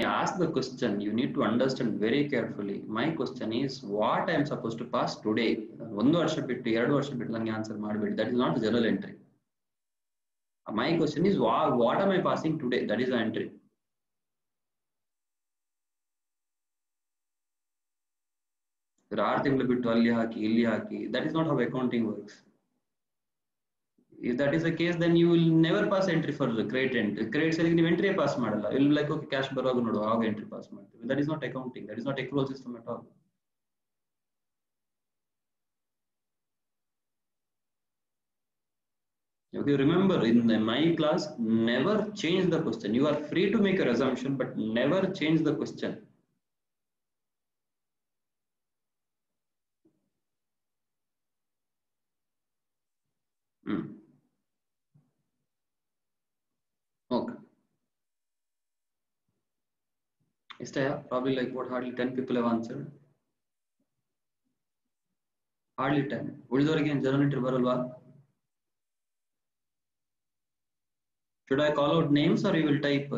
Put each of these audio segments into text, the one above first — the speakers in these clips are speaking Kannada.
ask the question, you need to understand very carefully. My question is what I am supposed to pass today. ಒಂದು ವರ್ಷ ಬಿಟ್ಟು ಎರಡು ವರ್ಷ ಬಿಟ್ಟು ನನಗೆ ಆನ್ಸರ್ ಮಾಡಬೇಡಿ that is not general entry my question is what am I passing today that is entry ಆರು ತಿಂಗಳು ಬಿಟ್ಟು ಅಲ್ಲಿ ಹಾಕಿ ಇಲ್ಲಿ ಹಾಕಿ that is not how accounting works if that is the case then you will never pass entry for the credit entry credit ಸರಿ ನೀವು ಎಂಟ್ರಿ ಪಾಸ್ ಮಾಡಲ್ಲ ಇಲ್ಲಿ ಲೈಕ್ ಓಕೆ ಕ್ಯಾಶ್ ಬರುವಾಗ ನೋಡುವ ಆವಾಗ ಎಂಟ್ರಿ ಪಾಸ್ ಮಾಡ್ತೀವಿ that is not accounting that is not accrual system at all Okay, remember in the, my class, never change the question. You are free to make a assumption, but never change the question. Hmm. Okay. Is there probably like what hardly 10 people have answered? Hardly 10. ಉಳಿದವರಿಗೆ ಏನು ಜನರಲ್ ಎಂಟ್ರಿ ಬರಲ್ವಾ Should I call out names or you will type?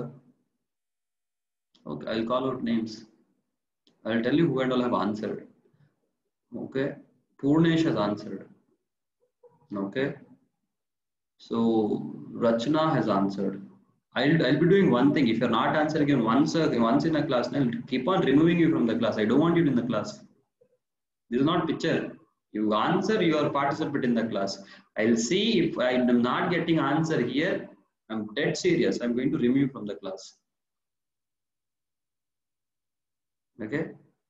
Okay, I'll call out names. I'll tell you who and all have answered. Okay, Purnesh has answered. Okay, so Rachna has answered. I'll, I'll be doing one thing. If you're not answering in once, uh, once in a class, I'll keep on removing you from the class. I don't want you in the class. This is not picture. You answer, you are participant in the class. I'll see if I'm not getting answer here. I'm dead serious. I'm going to remove you from the class. Okay.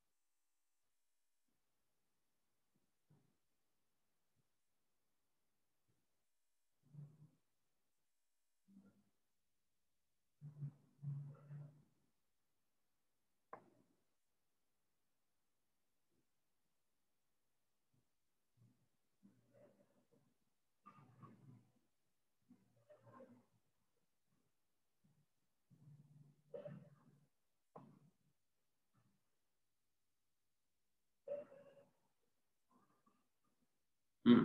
Hmm.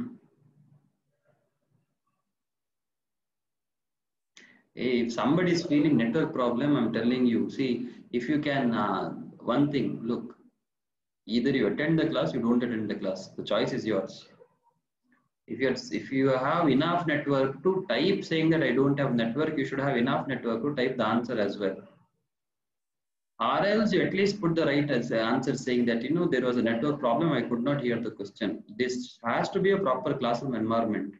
Hey, if somebody is feeling network problem, I'm telling you, see, if you can, uh, one thing, look, either you attend the class, you don't attend the class. The choice is yours. If you if you have enough network to type saying that I don't have network, you should have enough network to type the answer as well. Or else you at least put the right as answer saying that you know there was a network problem, I could not hear the question. This has to be a proper classroom environment.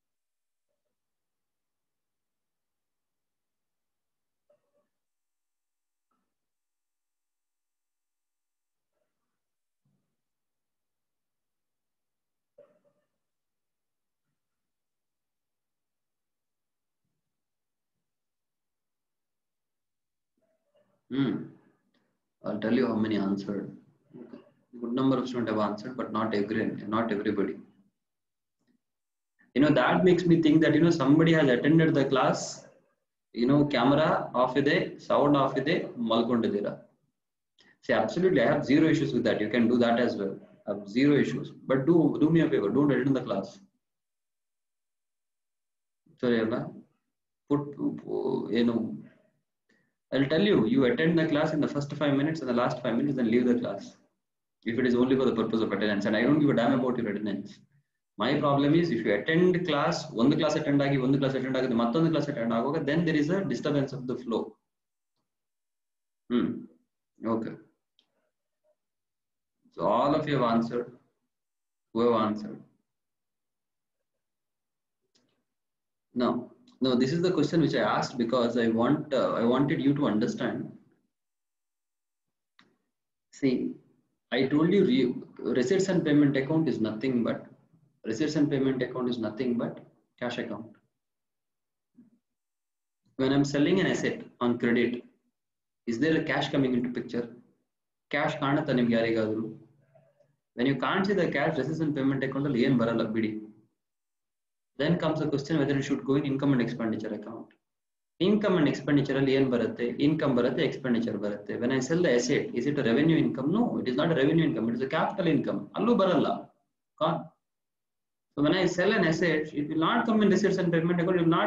Hmm. I'll tell you how many answered. Good number of students have answered, but not every, not everybody. You know that makes me think that you know somebody has attended the class. You know, camera off ಇದೆ, sound off ಇದೆ, ಮಲ್ಕೊಂಡಿದ್ದೀರಾ. See, absolutely, I have zero issues with that. You can do that as well. I have zero issues. But do do me a favor, don't attend the class. Sorry, ಅಲ್ಲ put you know I'll tell you, you attend the class in the first five minutes and the last five minutes, then leave the class. If it is only for the purpose of attendance, and I don't give a damn about your attendance. My problem is if you attend class, ಒಂದು class attend ಆಗಿ ಒಂದು class attend ಆಗಿದೆ ಮತ್ತೊಂದು class attend ಆಗುವಾಗ then there is a disturbance of the flow. Hmm. Okay. So all of you have answered. Who have answered? Now, no, this is the question which I asked because I want uh, I wanted you to understand. See, I told you re receipts and payment account is nothing but receipts and payment account is nothing but cash account. When I'm selling an asset on credit, is there a cash coming into picture? Cash ಕಾಣುತ್ತಾ ನಿಮ್ಗೆ ಯಾರಿಗಾದ್ರು when you can't see the cash receipts and payment account ಅಲ್ಲಿ ಏನ್ ಬರಲ್ಲ ಬಿಡಿ then comes the question whether it should go in income and expenditure account income and expenditure ಅಲ್ಲಿ ಏನ್ ಬರುತ್ತೆ income ಬರುತ್ತೆ expenditure ಬರುತ್ತೆ when i sell the asset is it a revenue income no it is not a revenue income it is a capital income ಅಲ್ಲೂ ಬರಲ್ಲ gone so when i sell an asset it will not come in receipts and payment account it will not come in income and expenditure account so ಅದು ಎಲ್ಲಿ ಬರುತ್ತೆ ಮತ್ತೆ it is just a balance sheet adjustment.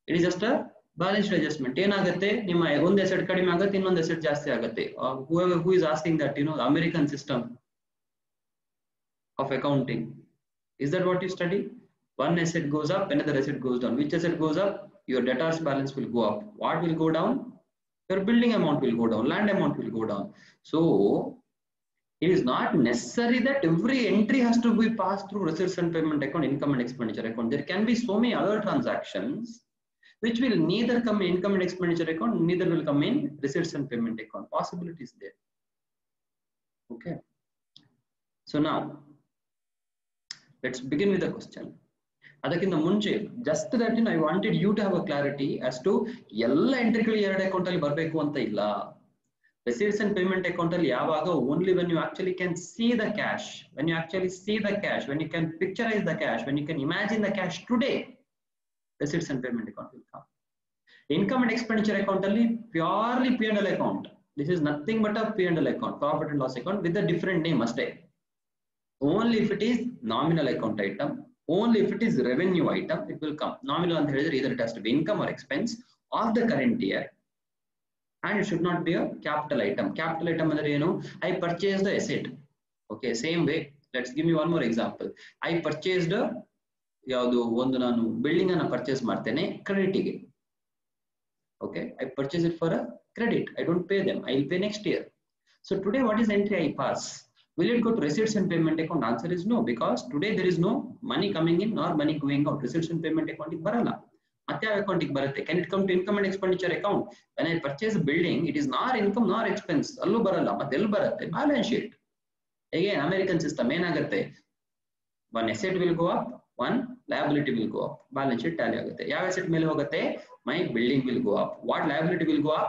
It is just a balanced adjustment ಏನಾಗುತ್ತೆ ನಿಮ್ಮ ಒಂದು ಎಸೆಟ್ ಕಡಿಮೆ ಆಗುತ್ತೆ ಇನ್ನೊಂದು ಎಸೆಟ್ ಜಾಸ್ತಿ ಆಗುತ್ತೆ who is asking that you know American system of accounting is that what you study one asset goes up another asset goes down which asset goes up your debtors balance will go up what will go down your building amount will go down land amount will go down so it is not necessary that every entry has to be passed through receipts and payment account income and expenditure account there can be so many other transactions which will neither come in income and expenditure account neither will come in receipts and payment account possibilities there okay so now let's begin with the question ಅದಕ್ಕಿಂತ ಮುಂಚೆ just that in I wanted you to have a clarity as to ಎಲ್ಲ ಎಂಟ್ರಿಗಳು ಎರಡು ಅಕೌಂಟ್ ಅಲ್ಲಿ ಬರಬೇಕು ಅಂತ ಇಲ್ಲ ರಿಸೀವ್ಸ್ ಅಂಡ್ ಪೇಮೆಂಟ್ ಅಕೌಂಟ್ ಅಲ್ಲಿ ಯಾವಾಗ only when you actually can see the cash when you actually see the cash when you can picturise the cash when you can imagine the cash today receives and payment account will come income and expenditure account ಅಲ್ಲಿ purely P and L account this is nothing but a P and L account profit and loss account with a different name ಅಷ್ಟೇ only if it is nominal account item only if it is revenue item it will come nominal ಅಂತ ಹೇಳಿದ್ರೆ either it has to be income or expense of the current year and it should not be a capital item capital item ಅಂದ್ರೆ ಏನು i purchased the asset okay same way let's give me one more example i purchased ಯಾವುದು ಒಂದು ನಾನು ಬಿಲ್ಡಿಂಗ್ ಅನ್ನ ಪರ್ಚೇಸ್ ಮಾಡ್ತೇನೆ ಕ್ರೆಡಿಟಿಗೆ okay I purchase it for a credit I don't pay them I will pay next year so today what is entry I pass Will it go to receipts and payment account? Answer is no, because today there is no money coming in nor money going out. Receipts and payment account ಬರಲ್ಲ ಮತ್ತೆ ಯಾವ ಅಕೌಂಟಿಗೆ ಬರುತ್ತೆ can it come to income and expenditure account when I purchase building it is nor income nor expense ಅಲ್ಲೂ ಬರಲ್ಲ ಮತ್ತೆ ಎಲ್ಲಿ ಬರುತ್ತೆ ಬ್ಯಾಲೆನ್ಸ್ ಶೀಟ್ ಹೇಗೆ ಅಮೆರಿಕನ್ ಸಿಸ್ಟಮ್ ಏನಾಗುತ್ತೆ one asset will go up one liability will go up balance sheet tally ಆಗುತ್ತೆ ಯಾವ ಎಸೆಟ್ ಮೇಲೆ ಹೋಗುತ್ತೆ my building will go up what liability will go up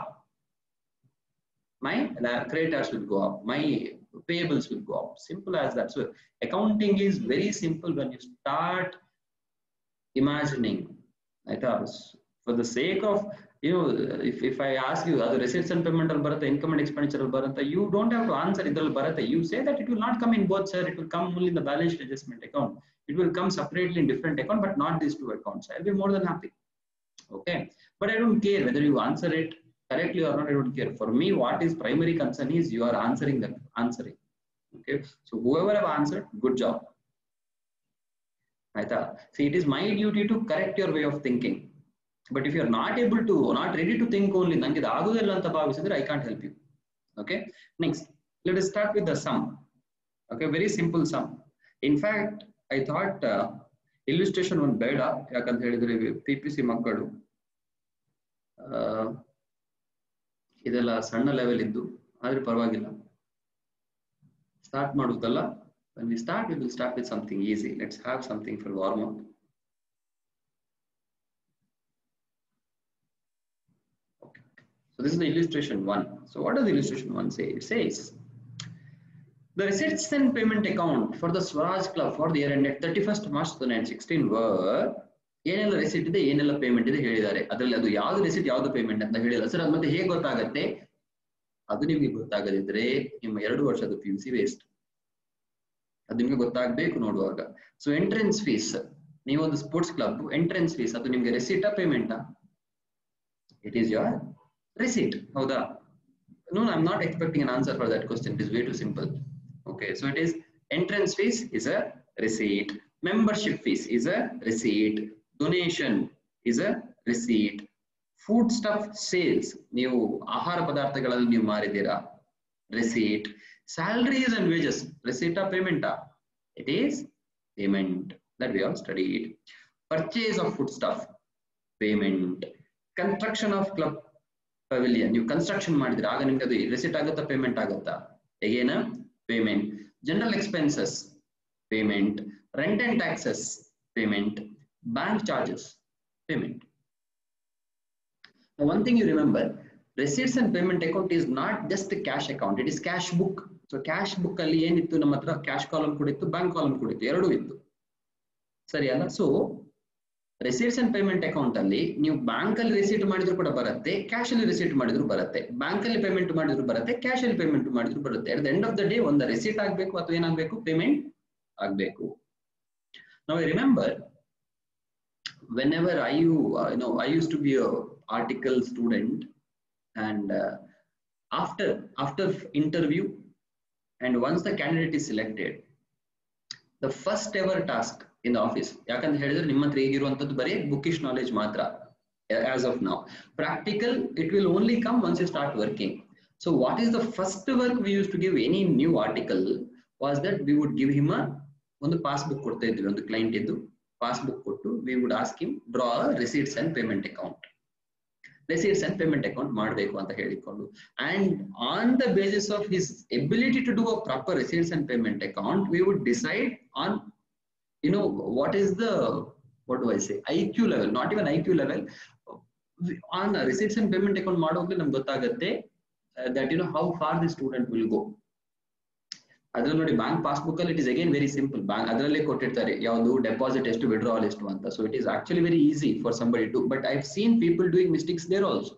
my creditors will go up my payables will go up. Simple as that. So accounting is very simple when you start imagining. I thought for the sake of you know, if, if I ask you are the receipts and payment al barata, income and expenditure al barata, you don't have to answer idal barata. You say that it will not come in both, sir. It will come only in the balance sheet adjustment account. It will come separately in different account, but not these two accounts. I'll be more than happy. Okay. But I don't care whether you answer it correctly or not, I don't care. For me, what is primary concern is you are answering the answering. Okay, so whoever have answered, good job. Aita. See, it is my duty to correct your way of thinking. But if you are not able to, not ready to think only, ನಂಗೆ ಇದು ಆಗುದಿಲ್ಲ ಅಂತ ಭಾವಿಸಿದ್ರೆ I can't help you. Okay, next, let us start with the sum. Okay, very simple sum. In fact, I thought uh, illustration one ಬೇಡ ಯಾಕಂತ ಹೇಳಿದ್ರೆ ಪಿ ಪಿ ಸಿ ಮಕ್ಕಳು ಇದೆಲ್ಲ ಸಣ್ಣ ಲೆವೆಲ್ ಇದ್ದು ಆದ್ರೆ ಪರವಾಗಿಲ್ಲ ಸ್ಟಾರ್ಟ್ ಮಾಡುವುದಲ್ಲ when we start we will start with something easy let's have something for warm up okay so this is the illustration one so what does the illustration one say it says the receipts and payment account for the Swaraj Club for the year ended 31st March 2016 were ಏನೆಲ್ಲ ರೆಸಿಟ್ ಇದೆ ಏನೆಲ್ಲ ಪೇಮೆಂಟ್ ಇದೆ ಹೇಳಿದ್ದಾರೆ ಅದರಲ್ಲಿ ಅದು ಯಾವ್ದು ರೆಸಿಟ್ ಯಾವ್ದು ಪೇಮೆಂಟ್ ಅಂತ ಹೇಳಿಲ್ಲ ಸರ್ ಅದು ಮತ್ತೆ ಹೇಗೆ ಗೊತ್ತಾಗತ್ತೆ ಅದು ನಿಮ್ಗೆ ಗೊತ್ತಾಗದಿದ್ರೆ ನಿಮ್ಮ ಎರಡು ವರ್ಷದ ಪಿ ಯು ಸಿ ವೇಸ್ಟ್ ಅದು ನಿಮ್ಗೆ ಗೊತ್ತಾಗ್ಬೇಕು ನೋಡುವಾಗ ಸೊ ಎಂಟ್ರೆನ್ಸ್ ಫೀಸ್ ನೀವೊಂದು ಸ್ಪೋರ್ಟ್ಸ್ ಕ್ಲಬ್ ಎಂಟ್ರೆನ್ಸ್ ಫೀಸ್ ಅದು ನಿಮ್ಗೆ ರೆಸಿಟಾ ಪೇಮೆಂಟಾ ಇಟ್ ಈಸ್ ಯೋರ್ ರಿಸೀಟ್ ಹೌದಾ no I am not expecting an answer for that question it is way too simple okay so it is entrance fees is a receipt membership fees is a receipt donation is a receipt food stuff sales ನೀವು ಆಹಾರ ಪದಾರ್ಥಗಳಲ್ಲಿ ನೀವು ಮಾರಿದ್ದೀರಾ ರಿಸೀಟ್ ಸ್ಯಾಲರೀಸ್ ಅಂಡ್ ವೇಜಸ್ ರಿಸೀಟಾ ಪೇಮೆಂಟಾ it is payment that we have studied purchase of food stuff payment construction of club pavilion ನೀವು ಕನ್ಸ್ಟ್ರಕ್ಷನ್ ಮಾಡಿದ್ರೆ ಆಗ ನಿಮ್ಗೆ ಅದು ರಿಸಿಟ್ ಆಗುತ್ತಾ ಪೇಮೆಂಟ್ ಆಗುತ್ತಾ ಹೇಗೇನ payment general expenses payment rent and taxes payment bank charges payment now one thing you remember receipts and payment account is not just a cash account it is cash book so cash book ಅಲ್ಲಿ ಏನಿತ್ತು ನಮ್ಮ ಹತ್ರ ಕ್ಯಾಶ್ ಕಾಲಮ್ ಕೂಡ ಇತ್ತು ಬ್ಯಾಂಕ್ ಕಾಲಮ್ ಕೂಡ ಇತ್ತು ಎರಡೂ ಇತ್ತು ಸರಿ ಅಲ್ಲ so receipts and payment account ಅಲ್ಲಿ ನೀವು ಬ್ಯಾಂಕ್ ಅಲ್ಲಿ ರಿಸೀಟ್ ಮಾಡಿದ್ರು ಕೂಡ ಬರುತ್ತೆ ಕ್ಯಾಶ್ ಅಲ್ಲಿ ರಿಸೀಟ್ ಮಾಡಿದ್ರು ಬರುತ್ತೆ ಬ್ಯಾಂಕ್ ಅಲ್ಲಿ ಪೇಮೆಂಟ್ ಮಾಡಿದ್ರು ಬರುತ್ತೆ ಕ್ಯಾಶ್ ಅಲ್ಲಿ ಪೇಮೆಂಟ್ ಮಾಡಿದ್ರು ಬರುತ್ತೆ at the end of the day ಒಂದು ರಿಸೀಟ್ ಆಗ್ಬೇಕು ಅಥವಾ ಏನಾಗಬೇಕು ಪೇಮೆಂಟ್ ಆಗ್ಬೇಕು ನಾವು remember whenever I, uh, you know, I used to be a article student, and uh, after after interview, and once the candidate is selected, the first ever task in the office, ಯಾಕಂತ ಹೇಳಿದ್ರೆ ನಿಮ್ಮ ಹತ್ರ ಈಗಿರುವಂತದ್ದು ಬರೀ ಬುಕ್ಕಿಶ್ ನಾಲೆಜ್ ಮಾತ್ರ as of now. Practical, it will only come once you start working. So what is the first work we used to give any new article was that we would give him a ಒಂದು ಪಾಸ್ಬುಕ್ ಕೊಡ್ತಾ ಇದ್ವಿ ಒಂದು ಕ್ಲೈಂಟ್ ಇದ್ದು ಪಾಸ್ಬುಕ್ ಕೊಟ್ಟು we would ask him draw receipts and payment account receipts and payment account ಮಾಡಬೇಕು ಅಂತ ಹೇಳಿಕೊಂಡು and on the basis of his ability to do a proper receipts and payment account we would decide on you know what is the what do I say I Q level not even I Q level on receipts and payment account ಮಾಡೋದ್ರಲ್ಲಿ ನಮ್ಗೆ ಗೊತ್ತಾಗುತ್ತೆ that you know how far the student will go ಅದ್ರಲ್ಲಿ ನೋಡಿ ಬ್ಯಾಂಕ್ ಪಾಸ್ಬುಕ್ ಅಲ್ಲಿ it is again very simple bank ಅದರಲ್ಲೇ ಕೊಟ್ಟಿರ್ತಾರೆ ಯಾವುದು ಡೆಪಾಸಿಟ್ ಎಷ್ಟು ವಿಡ್ರಾವಲ್ ಎಷ್ಟು ಅಂತ so it is actually very easy for somebody to but I seen people doing mistakes there also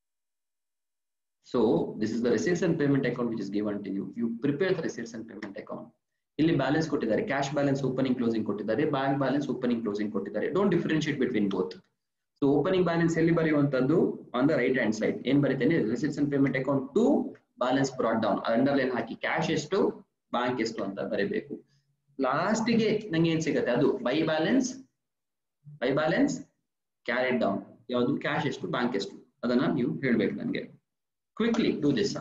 so this is the receipts and payment account which is given to you you prepare the receipts and payment account ಇಲ್ಲಿ ಬ್ಯಾಲೆನ್ಸ್ ಕೊಟ್ಟಿದ್ದಾರೆ ಕ್ಯಾಶ್ ಬ್ಯಾಲೆನ್ಸ್ ಓಪನಿಂಗ್ ಕ್ಲೋಸಿಂಗ್ ಕೊಟ್ಟಿದ್ದಾರೆ ಬ್ಯಾಂಕ್ ಬ್ಯಾಲೆನ್ಸ್ ಓಪನಿಂಗ್ ಕ್ಲೋಸಿಂಗ್ ಕೊಟ್ಟಿದ್ದಾರೆ don't differentiate between both so opening balance ಎಲ್ಲಿ ಬರೆಯುವಂತದ್ದು on the right hand side ಏನ್ ಬರೀತೇನೆ receipts and payment account to balance brought down underline ಹಾಕಿ ಕ್ಯಾಶ್ ಎಷ್ಟು ಬ್ಯಾಂಕ್ ಎಷ್ಟು ಅಂತ ಬರೀಬೇಕು ಲಾಸ್ಟಿಗೆ ನಂಗೆ ಏನ್ ಸಿಗುತ್ತೆ ಅದು by balance by balance carried down ಯಾವುದು ಕ್ಯಾಶ್ ಎಷ್ಟು ಬ್ಯಾಂಕ್ ಎಷ್ಟು ಅದನ್ನ ನೀವು ಹೇಳ್ಬೇಕು ನನಗೆ quickly do this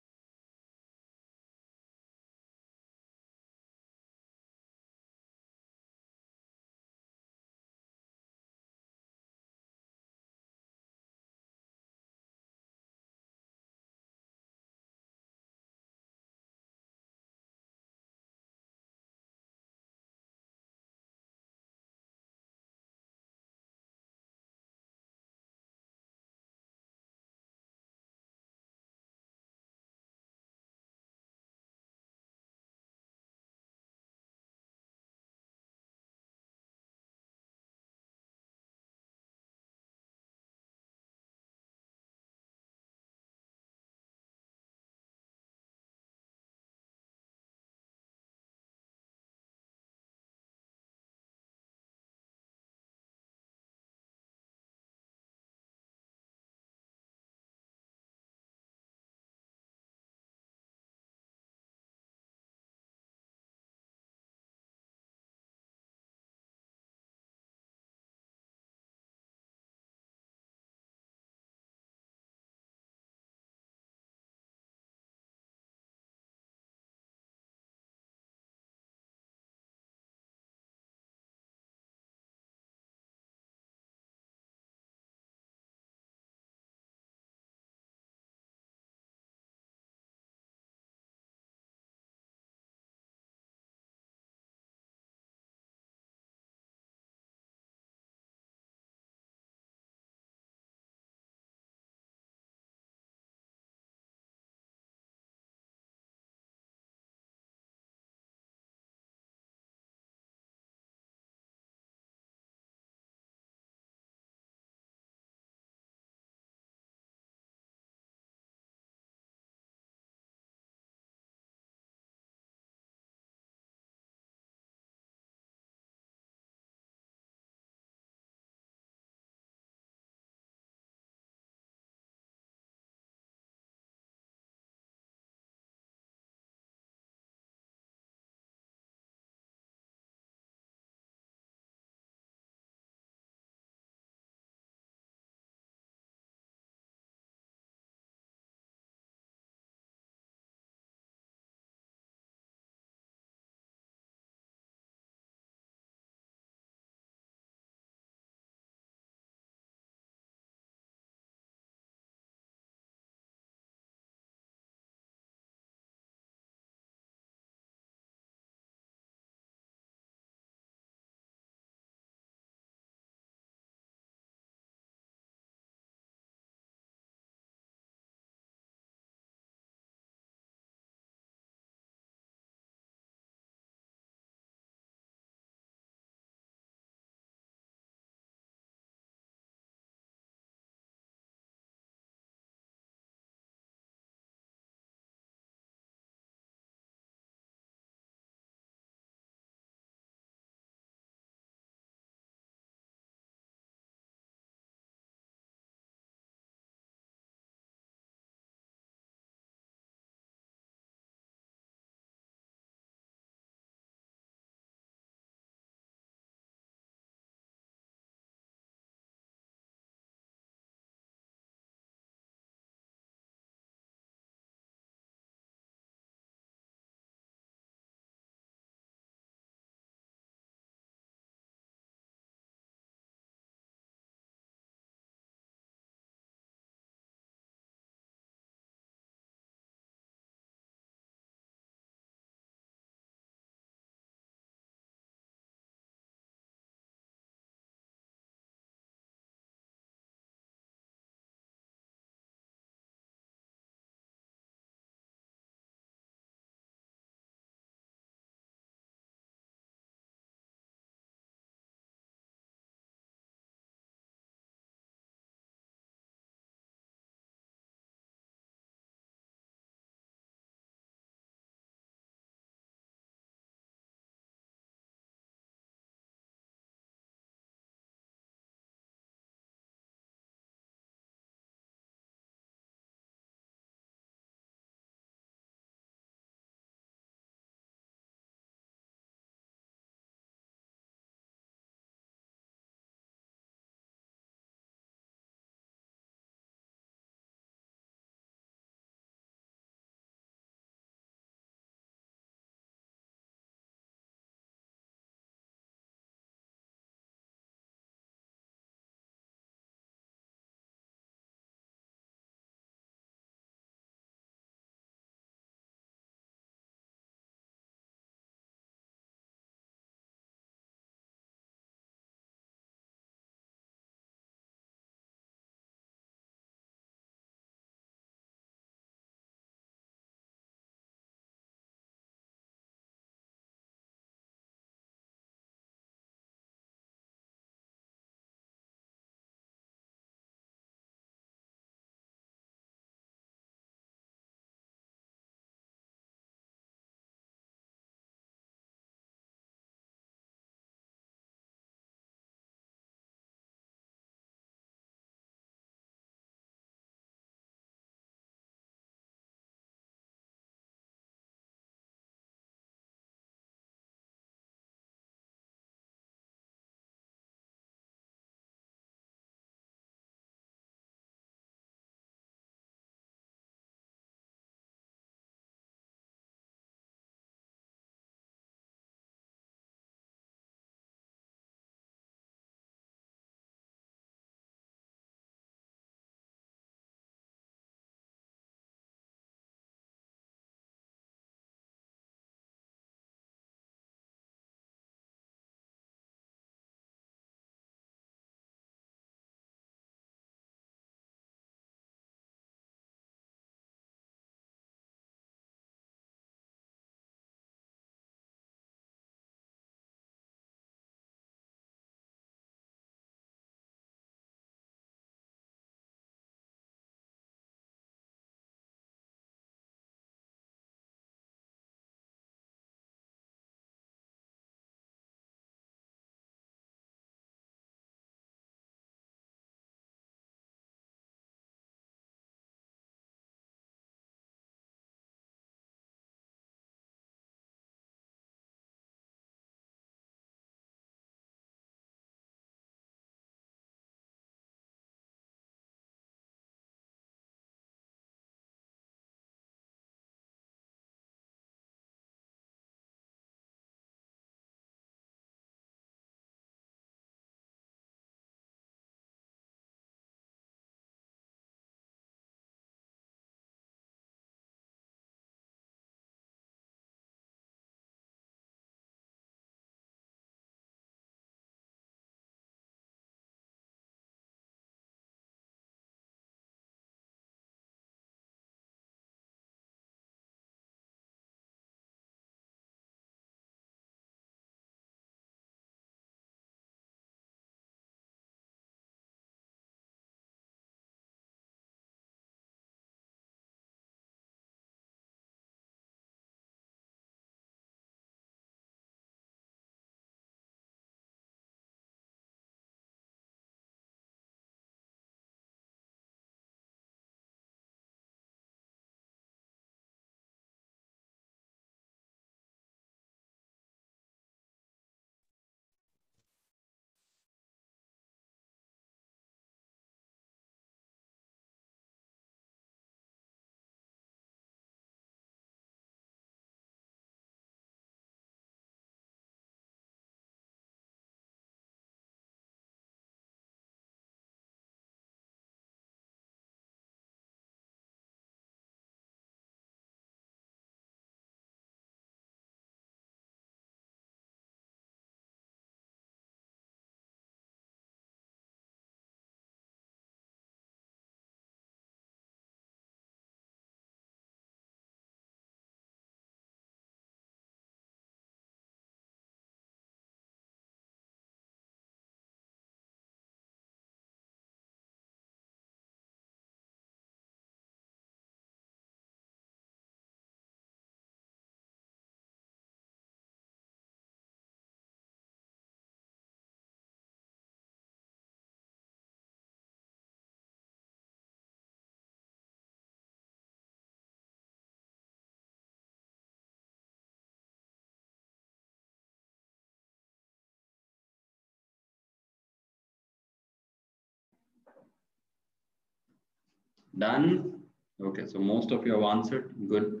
Done. Okay, so most of you have answered. Good.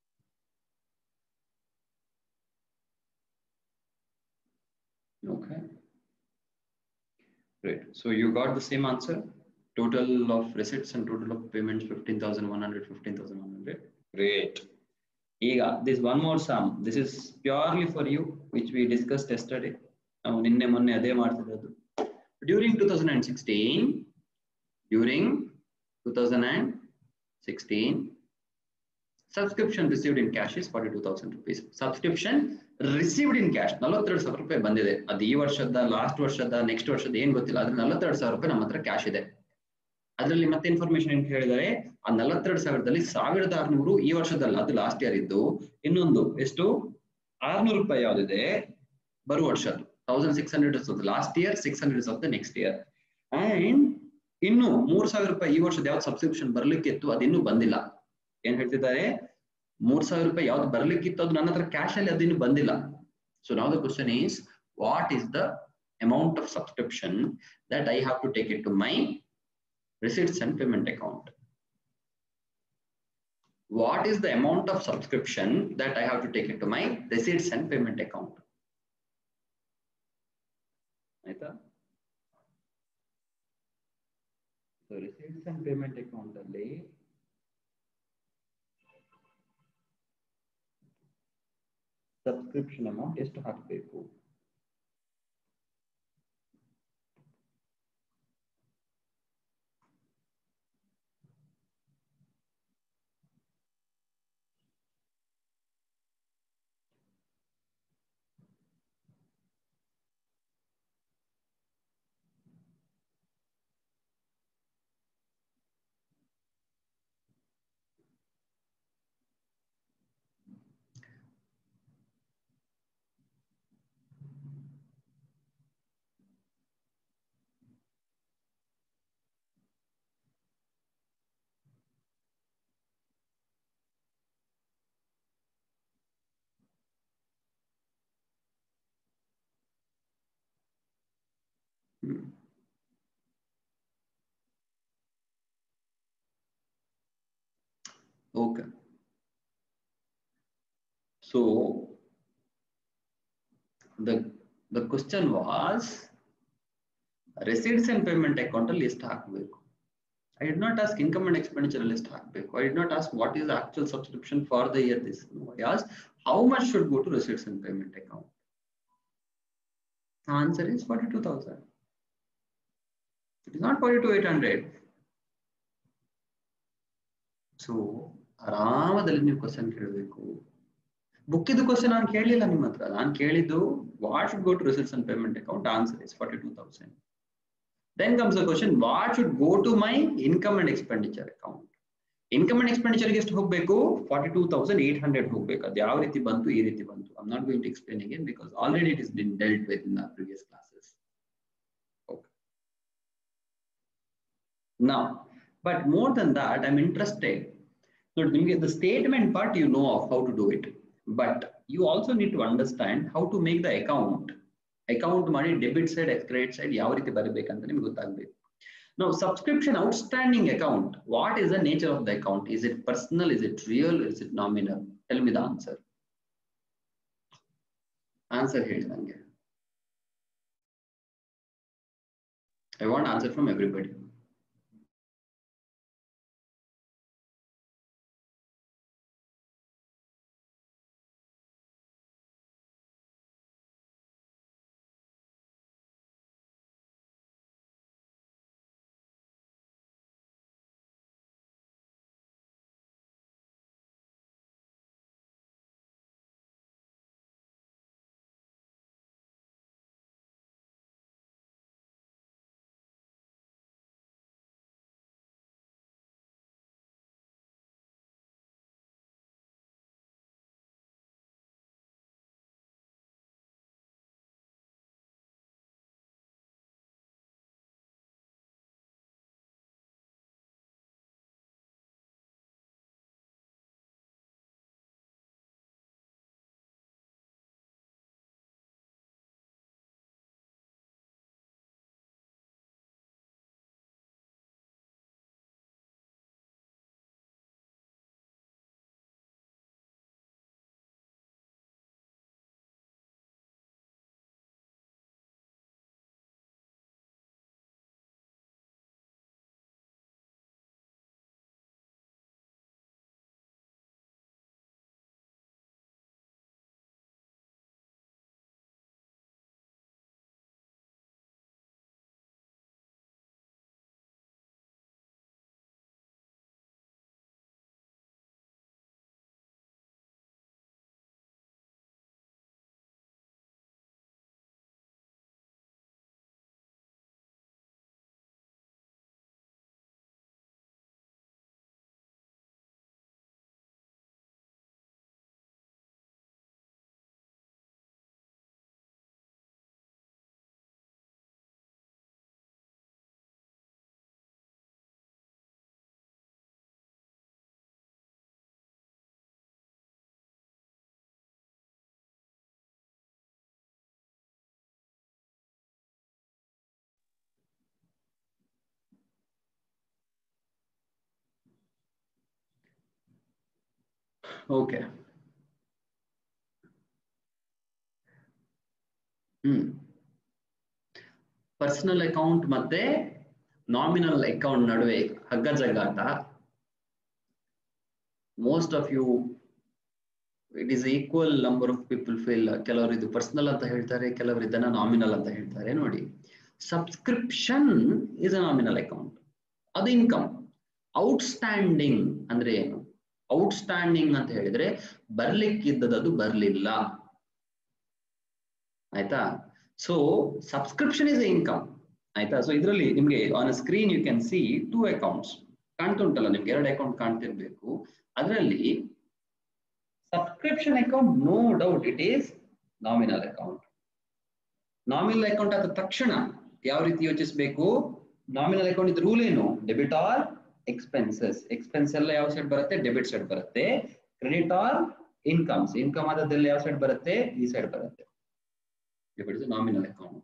Okay. Great. So you got the same answer. Total of receipts and total of payments 15,100, 15,100. Great. Ega, this one more sum. This is purely for you, which we discussed yesterday. ನಾವು ನಿನ್ನೆ ಮೊನ್ನೆ ಅದೇ ಮಾಡ್ತಿರೋದು during two thousand and sixteen during two thousand and sixteen subscription received in cash is forty two thousand rupees subscription received in cash ನಲವತ್ತೆರಡು ಸಾವಿರ ರೂಪಾಯಿ ಬಂದಿದೆ ಅದು ಈ ವರ್ಷದ ಲಾಸ್ಟ್ ವರ್ಷದ ನೆಕ್ಸ್ಟ್ ವರ್ಷದ ಏನ್ ಗೊತ್ತಿಲ್ಲ ಅದ್ರ ನಲವತ್ತೆರಡು ಸಾವಿರ ರೂಪಾಯಿ ನಮ್ಮ ಹತ್ರ ಕ್ಯಾಶ್ ಇದೆ ಅದರಲ್ಲಿ ಮತ್ತೆ ಇನ್ಫಾರ್ಮೇಶನ್ ಏನ್ ಹೇಳಿದರೆ ಆ ನಲವತ್ತೆರಡು ಸಾವಿರದಲ್ಲಿ ಸಾವಿರದ ಆರ್ನೂರು ಈ ವರ್ಷದಲ್ಲ ಅದು ಲಾಸ್ಟ್ ಇಯರ್ ಇದ್ದು ಇನ್ನೊಂದು ಎಷ್ಟು ಆರ್ನೂರು ರೂಪಾಯಿ ಯಾವ್ದಿದೆ ಬರುವ ವರ್ಷದ್ದು thousand six hundred is last year six hundred of the next year and ಇನ್ನು ಮೂರ್ ಸಾವಿರ ರೂಪಾಯಿ ಈ ವರ್ಷದ ಯಾವ್ದು ಸಬ್ಸ್ಕ್ರಿಪ್ಷನ್ ಬರ್ಲಿಕ್ಕಿತ್ತು ಅದು ಇನ್ನೂ ಬಂದಿಲ್ಲ ಏನ್ ಹೇಳ್ತಿದ್ದಾರೆ ಮೂರ್ ಸಾವಿರ ರೂಪಾಯಿ ಯಾವ್ದು ಬರ್ಲಿಕ್ಕಿತ್ತು ಅದು ನನ್ನ ಹತ್ರ ಕ್ಯಾಶ್ ಅಲ್ಲಿ ಅದಿನ್ನು ಬಂದಿಲ್ಲ ಸೊ ನಾವ್ the question is what is the amount of subscription that I have to take it to my receipts and payment account. What is the amount of subscription that I have to take it to my receipts and payment account? ಆಯ್ತಾ so receipts and payment account ಅಲ್ಲಿ ಸಬ್ಸ್ಕ್ರಿಪ್ಷನ್ ಅಮೌಂಟ್ ಎಷ್ಟು ಹಾಕಬೇಕು Hmm. Okay. So the the question was receipts and payment account ಅಲ್ಲಿ ಎಷ್ಟು ಹಾಕಬೇಕು I did not ask income and expenditure ಅಲ್ಲಿ ಎಷ್ಟು ಹಾಕಬೇಕು I did not ask what is the actual subscription for the year this no, I asked how much should go to receipts and payment account the answer is 42000 it is not 42800 so ಆರಾಮದಲ್ಲಿ ನೀವು ಕ್ವಶನ್ ಕೇಳಬೇಕು ಬುಕ್ಕಿದು ಕ್ವಶನ್ ನಾನು ಕೇಳಲಿಲ್ಲ ನಿಮ್ಮ ಹತ್ರ ನಾನು ಕೇಳಿದ್ದು what should go to results and payment account answer is forty two thousand then comes the question what should go to my income and expenditure account income and ಎಕ್ಸ್ಪೆಂಡಿಚರ್ಗೆ ಎಷ್ಟು ಹೋಗಬೇಕು forty two thousand eight hundred ಹೋಗ್ಬೇಕು ಅದು ಯಾವ ರೀತಿ ಬಂತು ಈ ರೀತಿ ಬಂತು I'm not going to explain again because already it is been dealt with in the previous classes okay ನಾ But more than that, I'm interested. So the statement part, you know of how to do it. But you also need to understand how to make the account. Account money, debit side, credit side, ಯಾವ ರೀತಿ ಬರಬೇಕಂತ ನಿಮ್ಗೆ ಗೊತ್ತಾಗಬೇಕು Now, subscription outstanding account. What is the nature of the account? Is it personal? Is it real? Is it nominal? Tell me the answer. Answer ಹೇಳಿ ನನಗೆ I want answer from everybody. Okay hmm personal account ಮತ್ತೆ ನಾಮಿನಲ್ ಅಕೌಂಟ್ ನಡುವೆ ಹಗ್ಗ ಜಗ್ಗಾಟ most of you it is equal number of people feel ಕೆಲವರು ಇದು ಪರ್ಸನಲ್ ಅಂತ ಹೇಳ್ತಾರೆ ಕೆಲವರು ಇದನ್ನ ನಾಮಿನಲ್ ಅಂತ ಹೇಳ್ತಾರೆ ನೋಡಿ subscription is a nominal account ಅದು ಇನ್ಕಮ್ ಔಟ್ಸ್ಟ್ಯಾಂಡಿಂಗ್ ಅಂದ್ರೆ ಏನು ಔಟ್ಸ್ಟ್ಯಾಂಡಿಂಗ್ ಅಂತ ಹೇಳಿದ್ರೆ ಬರ್ಲಿಕ್ಕಿದ್ದದ್ದು ಬರ್ಲಿಲ್ಲ ಆಯ್ತಾ ಸೊ ಸಬ್ಸ್ಕ್ರಿಪ್ಷನ್ ಇಸ್ ಇನ್ಕಮ್ ಆಯ್ತಾ ಸೊ ಇದರಲ್ಲಿ ನಿಮ್ಗೆ on screen you can see two accounts ಕಾಣ್ತಾ ಉಂಟಲ್ಲ ನಿಮ್ಗೆ ಎರಡು ಅಕೌಂಟ್ ಕಾಣ್ತಿರ್ಬೇಕು ಅದರಲ್ಲಿ subscription account no doubt it is nominal account nominal account ಆದ ತಕ್ಷಣ ಯಾವ ರೀತಿ ಯೋಚಿಸಬೇಕು ನಾಮಿನಲ್ ಅಕೌಂಟ್ ಇದ್ ರೂಲ್ ಏನು ಡೆಬಿಟ್ ಆರ್ ಎಕ್ಸ್ಪೆನ್ಸಸ್ ಎಕ್ಸ್ಪೆನ್ಸ್ ಎಲ್ಲ ಯಾವ ಸೈಡ್ ಬರುತ್ತೆ ಡೆಬಿಟ್ ಸೈಡ್ ಬರುತ್ತೆ ಕ್ರೆಡಿಟ್ ಆರ್ ಇನ್ಕಮ್ಸ್ ಇನ್ಕಮ್ ಆದದ್ದೆಲ್ಲ ಯಾವ ಸೈಡ್ ಬರುತ್ತೆ ಈ ಸೈಡ್ ಬರುತ್ತೆ ಡೆಬಿಟ್ ಇಸ್ ನಾಮಿನಲ್ ಅಕೌಂಟ್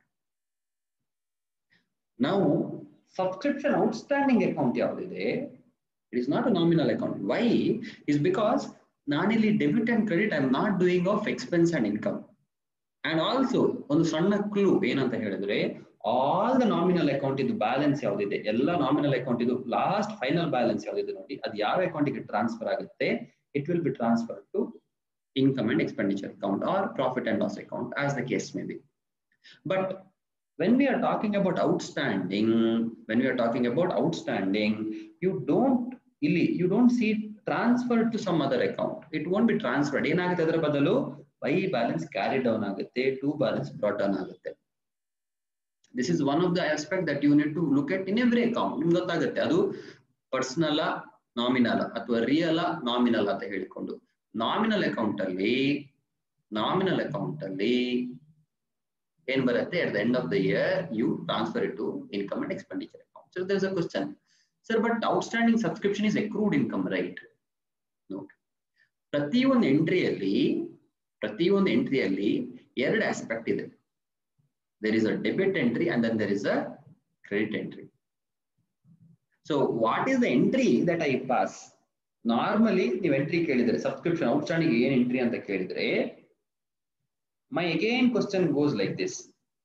ನಾವು ಸಬ್ಸ್ಕ್ರಿಪ್ಷನ್ ಔಟ್ಸ್ಟ್ಯಾಂಡಿಂಗ್ ಅಕೌಂಟ್ ಯಾವುದಿದೆ it is not a nominal account why is because ನಾನಿಲ್ಲಿ debit and credit I am not doing of expense and income and also ಒಂದು ಸಣ್ಣ ಕ್ಲೂ ಏನಂತ ಹೇಳಿದ್ರೆ ಆಲ್ ದ ನಾಮಿನಲ್ ಅಕೌಂಟ್ ಇದು ಬ್ಯಾಲೆನ್ಸ್ ಯಾವ್ದಿದೆ ಎಲ್ಲ ನಾಮಿನಲ್ ಅಕೌಂಟ್ ಇದು ಲಾಸ್ಟ್ ಫೈನಲ್ ಬ್ಯಾಲೆನ್ಸ್ ಯಾವ್ದಿದೆ ನೋಡಿ ಅದು ಯಾವ ಅಕೌಂಟಿಗೆ ಟ್ರಾನ್ಸ್ಫರ್ ಆಗುತ್ತೆ it will be transfer to income and expenditure account or profit and loss account as the case may be but when we are talking about outstanding when we are talking about outstanding you don't ಇಲ್ಲಿ you don't see transferred to some other account it won't be transferred ಏನಾಗುತ್ತೆ ಅದರ ಬದಲು y balance carry down ಆಗುತ್ತೆ to balance brought down ಆಗುತ್ತೆ this is one of the aspect that you need to look at in every account ನಿಮ್ಗೆ ಗೊತ್ತಾಗುತ್ತೆ ಅದು ಪರ್ಸನಲ್ ನಾಮಿನಲ್ ಅಥವಾ ರಿಯಲ್ ನಾಮಿನಲ್ ಅಂತ ಹೇಳಿಕೊಂಡು ನಾಮಿನಲ್ ಅಕೌಂಟ್ ಅಲ್ಲಿ ನಾಮಿನಲ್ ಅಕೌಂಟ್ ಅಲ್ಲಿ ಏನ್ ಬರುತ್ತೆ at the end of the year you transfer it to income and expenditure account so there is a question sir but outstanding subscription is accrued income right ಪ್ರತಿಯೊಂದು ಎಂಟ್ರಿಯಲ್ಲಿ ಪ್ರತಿಯೊಂದು ಎಂಟ್ರಿಯಲ್ಲಿ ಎರಡು ಆಸ್ಪೆಕ್ಟ್ ಇದೆ there is a debit entry and then there is a credit entry so what is the entry that I pass normally ನೀವು ಎಂಟ್ರಿ ಕೇಳಿದ್ರೆ ಸಬ್ಸ್ಕ್ರಿಪ್ಷನ್ ಔಟ್ಸ್ಟ್ಯಾಂಡಿಂಗ್ ಏನ್ ಎಂಟ್ರಿ ಅಂತ ಕೇಳಿದ್ರೆ my again question goes like this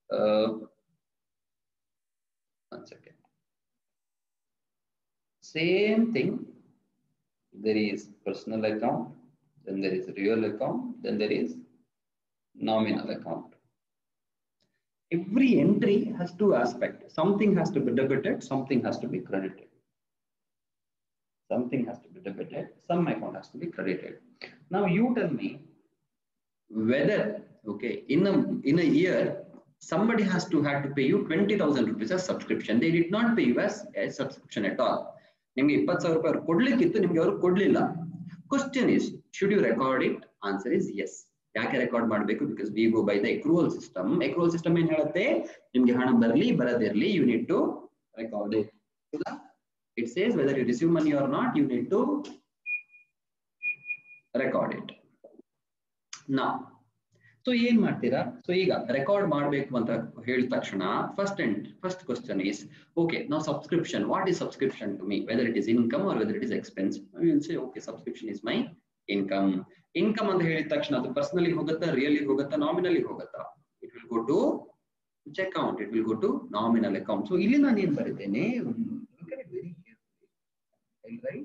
same thing there is personal account then there is real account then there is nominal account every entry has two aspects something has to be debited something has to be credited something has to be debited, some account has to be credited. Now you tell me whether, okay, in a, in a year, somebody has to have to pay you 20,000 rupees as subscription. They did not pay you as a subscription at all. ನಿಮ್ಗೆ ಇಪ್ಪತ್ತು ಸಾವಿರ ರೂಪಾಯಿ ಕೊಡ್ಲಿಕ್ಕಿತ್ತು ನಿಮ್ಗೆ ಅವರು ಕೊಡ್ಲಿಲ್ಲ question is should you record it answer is yes ಯಾಕೆ ರೆಕಾರ್ಡ್ ಮಾಡಬೇಕು because we go by the accrual system accrual system ಏನ್ ಹೇಳುತ್ತೆ ನಿಮ್ಗೆ ಹಣ ಬರಲಿ ಬರದಿರಲಿ you need to record it it says whether you receive money or not, you need to record it. Now, so ಏನ್ ಮಾಡ್ತೀರಾ ಸೊ ಈಗ ರೆಕಾರ್ಡ್ ಮಾಡಬೇಕು ಅಂತ ಹೇಳಿದ ತಕ್ಷಣ first and first question is okay ನಾವು subscription what is subscription to me whether it is income or whether it is expense will say okay subscription is my income income ಅಂತ ಹೇಳಿದ ತಕ್ಷಣ ಅದು ಪರ್ಸನಲಿ ಹೋಗುತ್ತಾ ರಿಯಲಿ ಹೋಗುತ್ತಾ ನಾಮಿನಲಿ ಹೋಗುತ್ತಾ it will go to which account it will go to nominal account so ಇಲ್ಲಿ ನಾನು ಏನ್ ಬರಿದ್ದೇನೆ very I'll write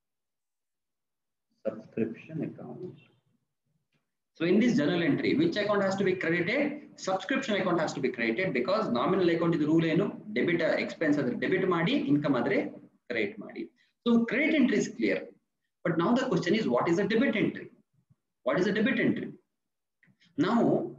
subscription account. So in this journal entry, which account has to be credited? Subscription account has to be credited because nominal account is rule ಏನು debit expense ಆದರೆ debit ಮಾಡಿ income ಆದರೆ credit ಮಾಡಿ. So credit entry is clear. But now the question is what is a debit entry? What is a debit entry? Now,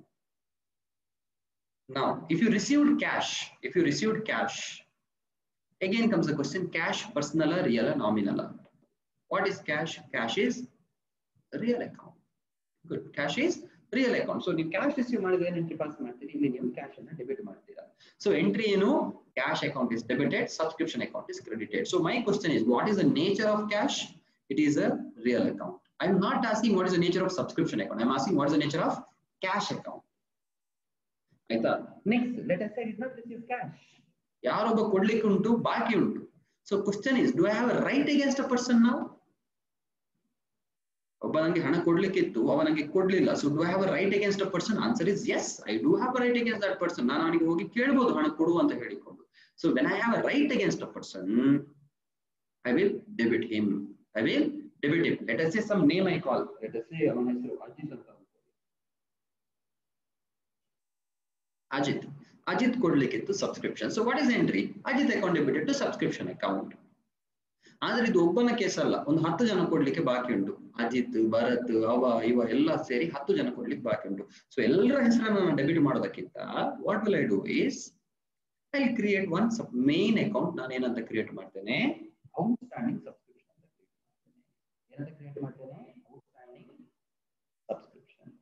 now if you received cash, if you received cash, again comes the question cash personal real nominal what is cash cash is real account good cash is real account so ನೀವು cash receive ಮಾಡಿದ್ರೆ ಏನು entry pass ಮಾಡ್ತೀರಿ ಇಲ್ಲಿ ನೀವು cash ಅನ್ನ ಡೆಬಿಟ್ ಮಾಡ್ತೀರಾ so entry ಏನು cash account is debited subscription account is credited so my question is what is the nature of cash it is a real account i'm not asking what is the nature of subscription account i'm asking what is the nature of cash account ಆಯ್ತಾ next let us say it not receive cash ಯಾರೊಬ್ಬ ಕೊಡ್ಲಿಕ್ಕೆ ಉಂಟು ಬಾಕಿ ಉಂಟು so question is do I have right against a person ನಾವು ಒಬ್ಬ ನಂಗೆ ಹಣ ಕೊಡ್ಲಿಕ್ಕಿತ್ತು ಅವ ನನಗೆ ಕೊಡ್ಲಿಲ್ಲ so do have a right against a person answer is yes I do have a right against that person ನಾನು ಅವನಿಗೆ ಹೋಗಿ ಕೇಳ್ಬೋದು ಹಣ ಕೊಡು ಅಂತ ಹೇಳಿಕೊಂಡು so when I have a right against a person I will debit him I will debit him let us say some name I call let us say ಅವನ ಹೆಸರು ಅಜಿತ್ ಅಂತ ಅಜಿತ್ ಅಜಿತ್ ಕೊಡ್ಲಿಕ್ಕಿತ್ತು subscription so what is entry Ajit account debited to subscription account ಆದ್ರೆ ಇದು ಒಬ್ಬನ ಕೇಸ್ ಅಲ್ಲ ಒಂದು ಹತ್ತು ಜನ ಕೊಡ್ಲಿಕ್ಕೆ ಬಾಕಿ ಉಂಟು ಅಜಿತ್ ಭರತ್ ಅವ ಇವ ಎಲ್ಲ ಸೇರಿ ಹತ್ತು ಜನ ಕೊಡ್ಲಿಕ್ಕೆ ಬಾಕಿ ಉಂಟು ಸೊ ಎಲ್ಲರ ಹೆಸರನ್ನು ನಾನು ಡೆಬಿಟ್ ಮಾಡೋದಕ್ಕಿಂತ what will I do is I create one main account ನಾನು ಏನಂತ ಕ್ರಿಯೇಟ್ ಮಾಡ್ತೇನೆ ಔಟ್ಸ್ಟ್ಯಾಂಡಿಂಗ್ ಸಬ್ಸ್ಕ್ರಿಪ್ಷನ್ ಏನಂತ ಕ್ರಿಯೇಟ್ ಮಾಡ್ತೇನೆ outstanding subscription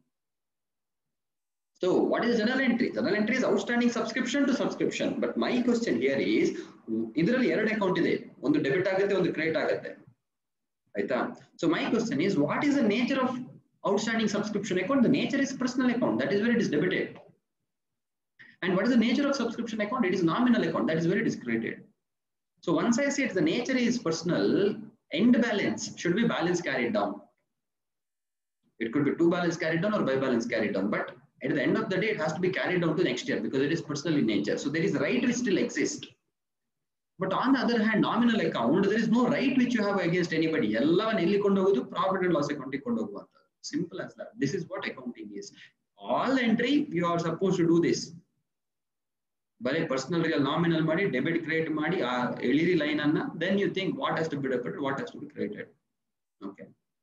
So what is journal entry? Journal entry is outstanding subscription to subscription. But my question here is, ಇದರಲ್ಲಿ ಎರಡು ಅಕೌಂಟ್ ಇದೆ ಒಂದು ಡೆಬಿಟ್ ಆಗುತ್ತೆ ಒಂದು ಕ್ರೆಡಿಟ್ ಆಗುತ್ತೆ ಆಯ್ತಾ so my question is what is the nature of outstanding subscription account the nature is personal account that is very it is debited and what is the nature of subscription account it is nominal account that is where it is created so once i say it the nature is personal end balance should be balance carried down it could be two balance carried down or by balance carried down but at the end of the day it has to be carried down to next year because it is personal in nature so there is right which still exist but on the other hand nominal account there is no right which you have against anybody ಎಲ್ಲವನ್ನ ಎಲ್ಲಿ ಕೊಂಡು ಹೋಗೋದು ಪ್ರಾಫಿಟ್ ಅಂಡ್ ಲಾಸ್ ಅಕೌಂಟ್ ಕೊಂಡು ಹೋಗುವಂತದ್ದು simple as that this is what accounting is all entry you are suppose to do this ಬರೀ ಪರ್ಸನಲ್ ರಿಯಲ್ ನಾಮಿನಲ್ ಮಾಡಿ ಡೆಬಿಟ್ ಕ್ರಿಯೇಟ್ ಮಾಡಿ ಆ ಎಳಿರಿ ಲೈನ್ ಅನ್ನ then you think what has to be debit what has to be created okay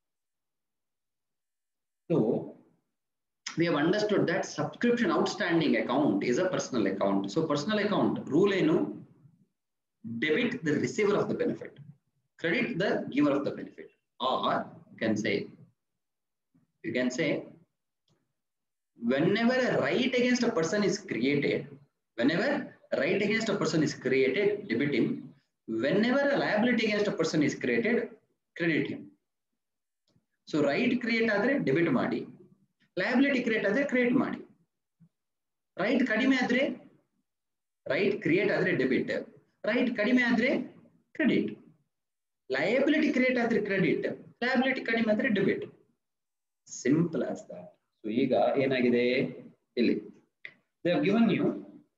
so we have understood that subscription outstanding account is a personal account. So personal account rule ಏನು debit the receiver of the benefit, credit the giver of the benefit, or you can say you can say whenever a right against a person is created, whenever a right against a person is created, debit him. Whenever a liability against a person is created, credit him. So right create ಆದರೆ ಡೆಬಿಟ್ ಮಾಡಿ ಲಯಬಿಲಿಟಿ ಕ್ರಿಯೇಟ್ ಆದ್ರೆ ಕ್ರಿಯೇಟ್ ಮಾಡಿ ರೈಟ್ ಕಡಿಮೆ ಆದ್ರೆ ರೈಟ್ ಕ್ರಿಯೇಟ್ ಆದ್ರೆ ಡೆಬಿಟ್ ರೈಟ್ ಕಡಿಮೆ ಆದ್ರೆ ಕ್ರೆಡಿಟ್ ಲಯಬಿಲಿಟಿ ಕ್ರಿಯೇಟ್ ಆದ್ರೆ ಕ್ರೆಡಿಟ್ ಲಯಬಿಲಿಟಿ ಕಡಿಮೆ ಆದ್ರೆ debit simple as that so ಈಗ ಏನಾಗಿದೆ ಇಲ್ಲಿ ದೇ ಹವ್ ಗಿವನ್ ಯು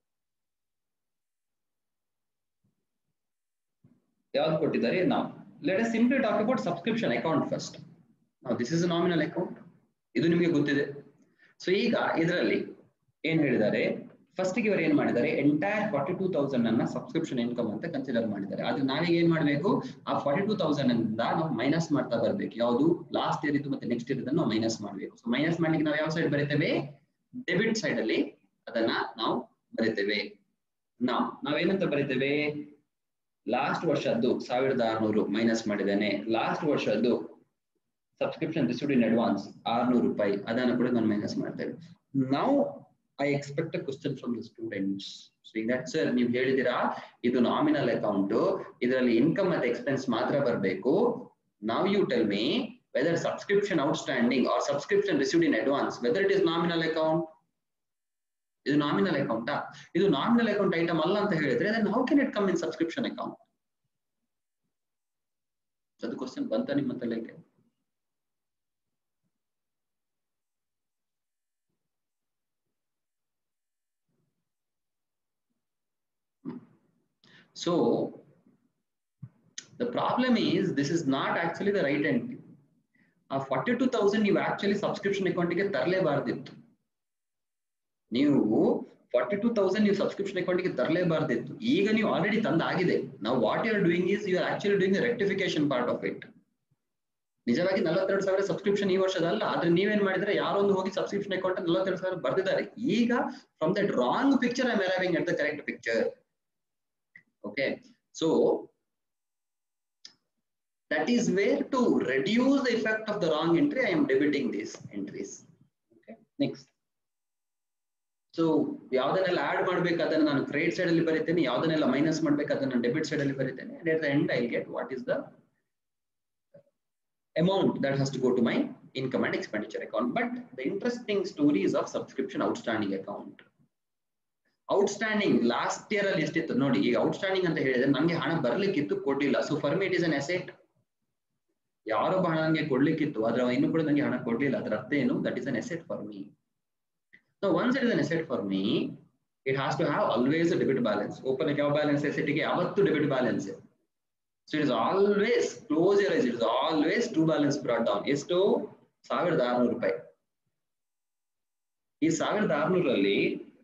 ಯಾವ್ದು ಕೊಟ್ಟಿದ್ದಾರೆ ನಾವು let us simply talk about subscription account first ನಾವು ದಿಸ್ ಇಸ್ ನಾಮಿನಲ್ ಅಕೌಂಟ್ ಇದು ನಿಮಗೆ ಗೊತ್ತಿದೆ ಸೊ ಈಗ ಇದರಲ್ಲಿ ಏನ್ ಹೇಳಿದ್ದಾರೆ ಫಸ್ಟ್ ಇವರು ಏನ್ ಮಾಡಿದ್ದಾರೆ ಎಂಟೈರ್ ಫಾರ್ಟಿ ಟೂ ತೌಸಂಡ್ ಅನ್ನ ಸಬ್ಸ್ಕ್ರಿಪ್ಷನ್ ಇನ್ಕಮ್ ಅಂತ ಕನ್ಸಿಡರ್ ಮಾಡಿದ್ದಾರೆ ಆದ್ರೆ ನಾವೀಗ ಏನ್ ಮಾಡ್ಬೇಕು ಆ ಫಾರ್ಟಿ ಟೂ ತೌಸಂಡ್ ಇಂದ ನಾವು ಮೈನಸ್ ಮಾಡ್ತಾ ಬರ್ಬೇಕು ಯಾವುದು ಲಾಸ್ಟ್ ಇಯರ್ ಇದ್ದು ಮತ್ತೆ ನೆಕ್ಸ್ಟ್ ಇಯರ್ ನಾವು ಮೈನಸ್ ಮಾಡ್ಬೇಕು ಸೊ ಮೈನಸ್ ಮಾಡ್ಲಿಕ್ಕೆ ನಾವು ಯಾವ ಸೈಡ್ ಬರೀತೇವೆ ಡೆಬಿಟ್ ಸೈಡ್ ಅಲ್ಲಿ ಅದನ್ನ ನಾವು ಬರೀತೇವೆ ನಾವು ನಾವೇನಂತ ಬರೀತೇವೆ ಲಾಸ್ಟ್ ವರ್ಷದ್ದು ಸಾವಿರದ ಆರ್ನೂರು ಮೈನಸ್ ಮಾಡಿದ್ದೇನೆ ಲಾಸ್ಟ್ ವರ್ಷದ್ದು ಸಬ್ಸ್ಕ್ರಿಪ್ಷನ್ ರಿಸೀವ್ಡ್ ಇನ್ ಅಡ್ವಾನ್ಸ್ ಆರ್ನೂರು ರೂಪಾಯಿ ಅದನ್ನು ಕೂಡ ನಾನು ಮೈನಸ್ ಮಾಡ್ತೇವೆ ನಾವು I expect a question from the students that sir ನೀವು ಹೇಳಿದಿರಾ ಇದು ನಾಮಿನಲ್ ಅಕೌಂಟ್ ಇದರಲ್ಲಿ ಇನ್ಕಮ್ ಮತ್ತೆ ಎಕ್ಸ್ಪೆನ್ಸ್ ಮಾತ್ರ ಬರಬೇಕು ನಾವ್ you tell me whether subscription outstanding or subscription received in advance whether it is nominal account ಇದು ನಾಮಿನಲ್ ಅಕೌಂಟಾ ಇದು ನಾಮಿನಲ್ ಅಕೌಂಟ್ ಐಟಮ್ ಅಲ್ಲ ಅಂತ ಹೇಳಿದ್ರೆ then how can it come in subscription account ಅದು ಕ್ವಶನ್ ಬಂತ ನಿಮ್ಮ ತಲೆಗೆ So the problem is this is not actually the right entry. ಆ ಫಾರ್ಟಿ ಟೂ ತೌಸಂಡ್ ನೀವು ಆಕ್ಚುಲಿ ಸಬ್ಸ್ಕ್ರಿಪ್ಷನ್ ಅಕೌಂಟಿಗೆ ತರಲೇಬಾರ್ದಿತ್ತು ನೀವು ಫಾರ್ಟಿ ಟೂ ತೌಸಂಡ್ ನೀವು ಸಬ್ಸ್ಕ್ರಿಪ್ಷನ್ ಅಕೌಂಟಿಗೆ ತರಲೇಬಾರ್ದಿತ್ತು ಈಗ ನೀವು ಆಲ್ರೆಡಿ ತಂದಾಗಿದೆ ನಾವು what you are doing is you are actually doing rectification part of it ನಿಜವಾಗಿ ನಲವತ್ತೆರಡು ಸಾವಿರ ಸಬ್ಸ್ಕ್ರಿಪ್ಷನ್ ಈ ವರ್ಷದ ಅಲ್ಲ ಆದ್ರೆ ನೀವೇನ್ ಮಾಡಿದ್ರೆ ಯಾರೊಂದು ಹೋಗಿ ಸಬ್ಸ್ಕ್ರಿಪ್ಷನ್ ಅಕೌಂಟ್ ನಲವತ್ತೆರಡು ಸಾವಿರ ಬರ್ದಿದ್ದಾರೆ ಈಗ from that wrong picture I am arriving at the correct picture okay so that is where to reduce the effect of the wrong entry i am debiting these entries okay next so ಯಾವ್ದನ್ನೆಲ್ಲ ಆಡ್ ಮಾಡ್ಬೇಕು ಅದನ್ನ ನಾನು ಕ್ರೆಡಿಟ್ ಸೈಡ್ ಅಲ್ಲಿ ಬರೀತೇನೆ ಯಾವ್ದನ್ನೆಲ್ಲ ಮೈನಸ್ ಮಾಡ್ಬೇಕು ಅದನ್ನ ಡೆಬಿಟ್ ಸೈಡ್ ಅಲ್ಲಿ ಬರೀತೇನೆ and at the end I get what is the amount that has to go to my income and expenditure account but the interesting story is of subscription outstanding account outstanding last year ಅಲ್ಲಿ ಎಷ್ಟಿತ್ತು ನೋಡಿ ಈಗ ಔಟ್ಸ್ಟ್ಯಾಂಡಿಂಗ್ ಅಂತ ಹೇಳಿದ್ರೆ ನಮ್ಗೆ ಹಣ ಬರ್ಲಿಕ್ಕಿತ್ತು ಕೊಡ್ಲಿಲ್ಲ so for me it is an asset ಯಾರೊಬ್ಬ ಹಣ ನನಗೆ ಕೊಡ್ಲಿಕ್ಕಿತ್ತು ಆದ್ರೆ ಅವ ಇನ್ನೂ ಕೂಡ ನನಗೆ ಹಣ ಕೊಡ್ಲಿಲ್ಲ ಅದರ ಅರ್ಥ ಏನು that is an asset for me so once it is an asset for me it has to have always debit balance open ಯಾವ ಬ್ಯಾಲೆನ್ಸ್ ಎಸೆಟ್ಗೆ ಯಾವತ್ತು debit balance so it is always close year it is always to balance brought down ಎಷ್ಟು ಸಾವಿರದ ಆರ್ನೂರು ರೂಪಾಯಿ ಈ ಸಾವಿರದ ಆರ್ನೂರಲ್ಲಿ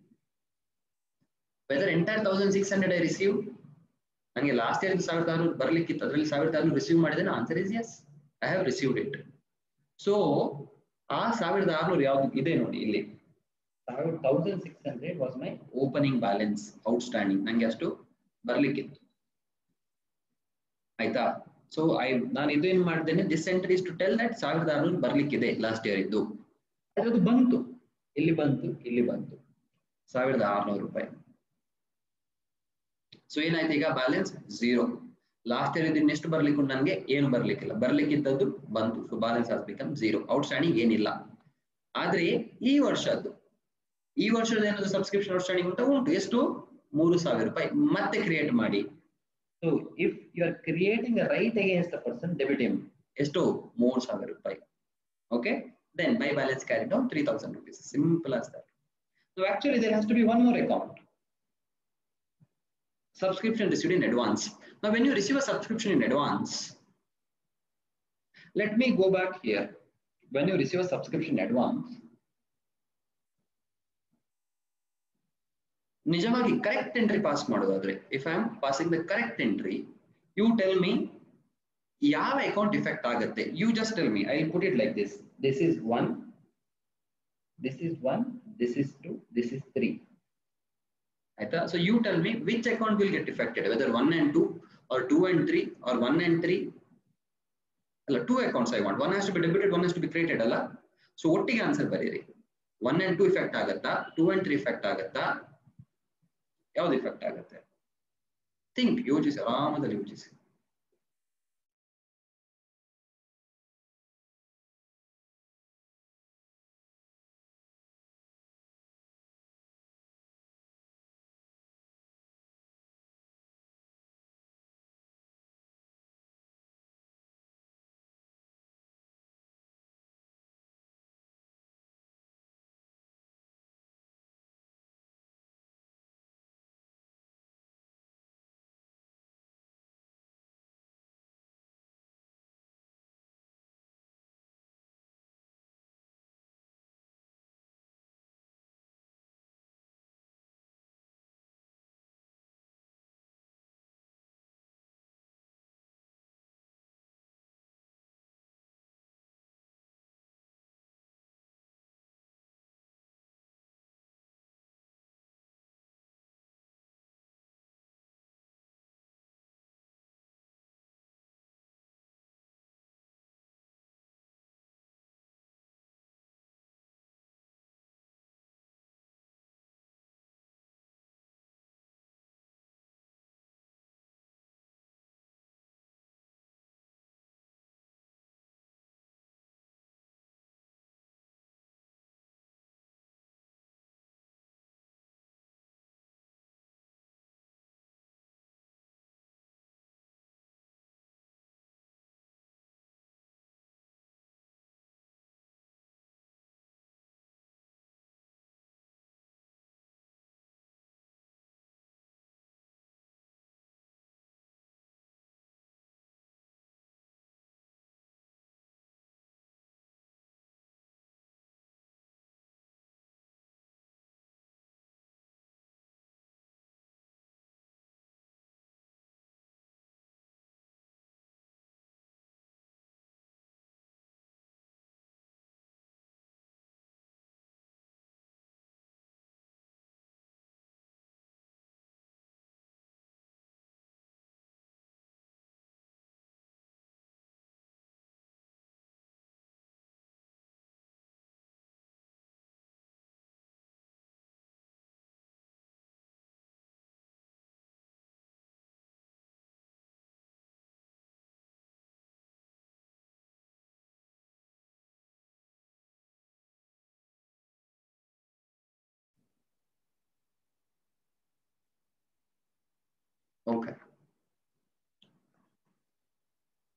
whether entire thousand six hundred I receive ನನಗೆ ಲಾಸ್ಟ್ ಇಯರ್ ಸಾವಿರದ ಆರ್ನೂರು ಬರ್ಲಿಕ್ಕಿತ್ತು ಅದರಲ್ಲಿ ಸಾವಿರದ ಆರ್ನೂರು ರಿಸೀವ್ ಮಾಡಿದ್ರೆ answer is yes I have received it so ಆ ಸಾವಿರದ ಆರ್ನೂರು ಯಾವ್ದು ಇದೆ ನೋಡಿ ಇಲ್ಲಿ ಸಾವಿರದ thousand six hundred was my opening balance outstanding ನಂಗೆ ಅಷ್ಟು ಬರ್ಲಿಕ್ಕಿತ್ತು ಆಯ್ತಾ ಸೊ ಐ ನಾನು ಇದು ಏನ್ ಮಾಡಿದ್ದೇನೆ this centre is to tell that ಸಾವಿರದ ಆರ್ನೂರು ಬರ್ಲಿಕ್ಕಿದೆ ಲಾಸ್ಟ್ ಇಯರ್ ಇದ್ದು ಅದು ಬಂತು ಇಲ್ಲಿ ಬಂತು ಇಲ್ಲಿ ಬಂತು ಸಾವಿರದ ಆರ್ನೂರು ರೂಪಾಯಿ ಸೊ ಏನಾಯ್ತು ಈಗ ಬ್ಯಾಲೆನ್ಸ್ ಝೀರೋ ಲಾಸ್ಟ್ ಇಯರ್ ಇದನ್ನ ಎಷ್ಟು ಬರ್ಲಿಕ್ಕೆ ನನಗೆ ಏನು ಬರ್ಲಿಕ್ಕಿಲ್ಲ ಬರ್ಲಿಕ್ಕಿದ್ದದ್ದು ಬಂತು so balance has become zero outstanding ಏನಿಲ್ಲ ಆದ್ರೆ ಈ ವರ್ಷದ್ದು ಈ ವರ್ಷದ ಏನಾದ್ರು ಸಬ್ಸ್ಕ್ರಿಪ್ಷನ್ ಔಟ್ಸ್ಟ್ಯಾಂಡಿಂಗ್ ಉಂಟು ಉಂಟು ಎಷ್ಟು ಮೂರು ಸಾವಿರ ರೂಪಾಯಿ ಮತ್ತೆ ಕ್ರಿಯೇಟ್ ಮಾಡಿ so if you are creating right against the person debit him ಎಷ್ಟು ಮೂರು ಸಾವಿರ ರೂಪಾಯಿ okay then by balance carry down three thousand rupees simple as that so actually there has to be one more account subscription received in advance. Now, when you receive a subscription in advance, let me go back here. When you receive a subscription in advance, ನಿಜವಾಗಿ ಕರೆಕ್ಟ್ ಎಂಟ್ರಿ ಪಾಸ್ ಮಾಡೋದಾದ್ರೆ if I am passing the correct entry you tell me ಯಾವ ಅಕೌಂಟ್ ಇಫೆಕ್ಟ್ ಆಗುತ್ತೆ you just tell me I put it like this this is one this is one this is two this is three ಆಯ್ತಾ so you tell me which account will get affected whether one and two or two and three or one and three ಅಲ್ಲ two accounts I want one has to be debited one has to be created ಅಲ್ಲ ಸೊ ಒಟ್ಟಿಗೆ ಆನ್ಸರ್ ಬರೀರಿ ಒನ್ ಅಂಡ್ ಟೂ ಇಫೆಕ್ಟ್ ಆಗುತ್ತಾ ಟೂ ಅಂಡ್ ತ್ರೀ ಇಫೆಕ್ಟ್ ಆಗುತ್ತಾ ಯಾವ್ದು ಇಫೆಕ್ಟ್ ಆಗುತ್ತೆ ಥಿಂಕ್ ಯೋಚಿಸಿ ಆರಾಮದಲ್ಲಿ ಯೋಚಿಸಿ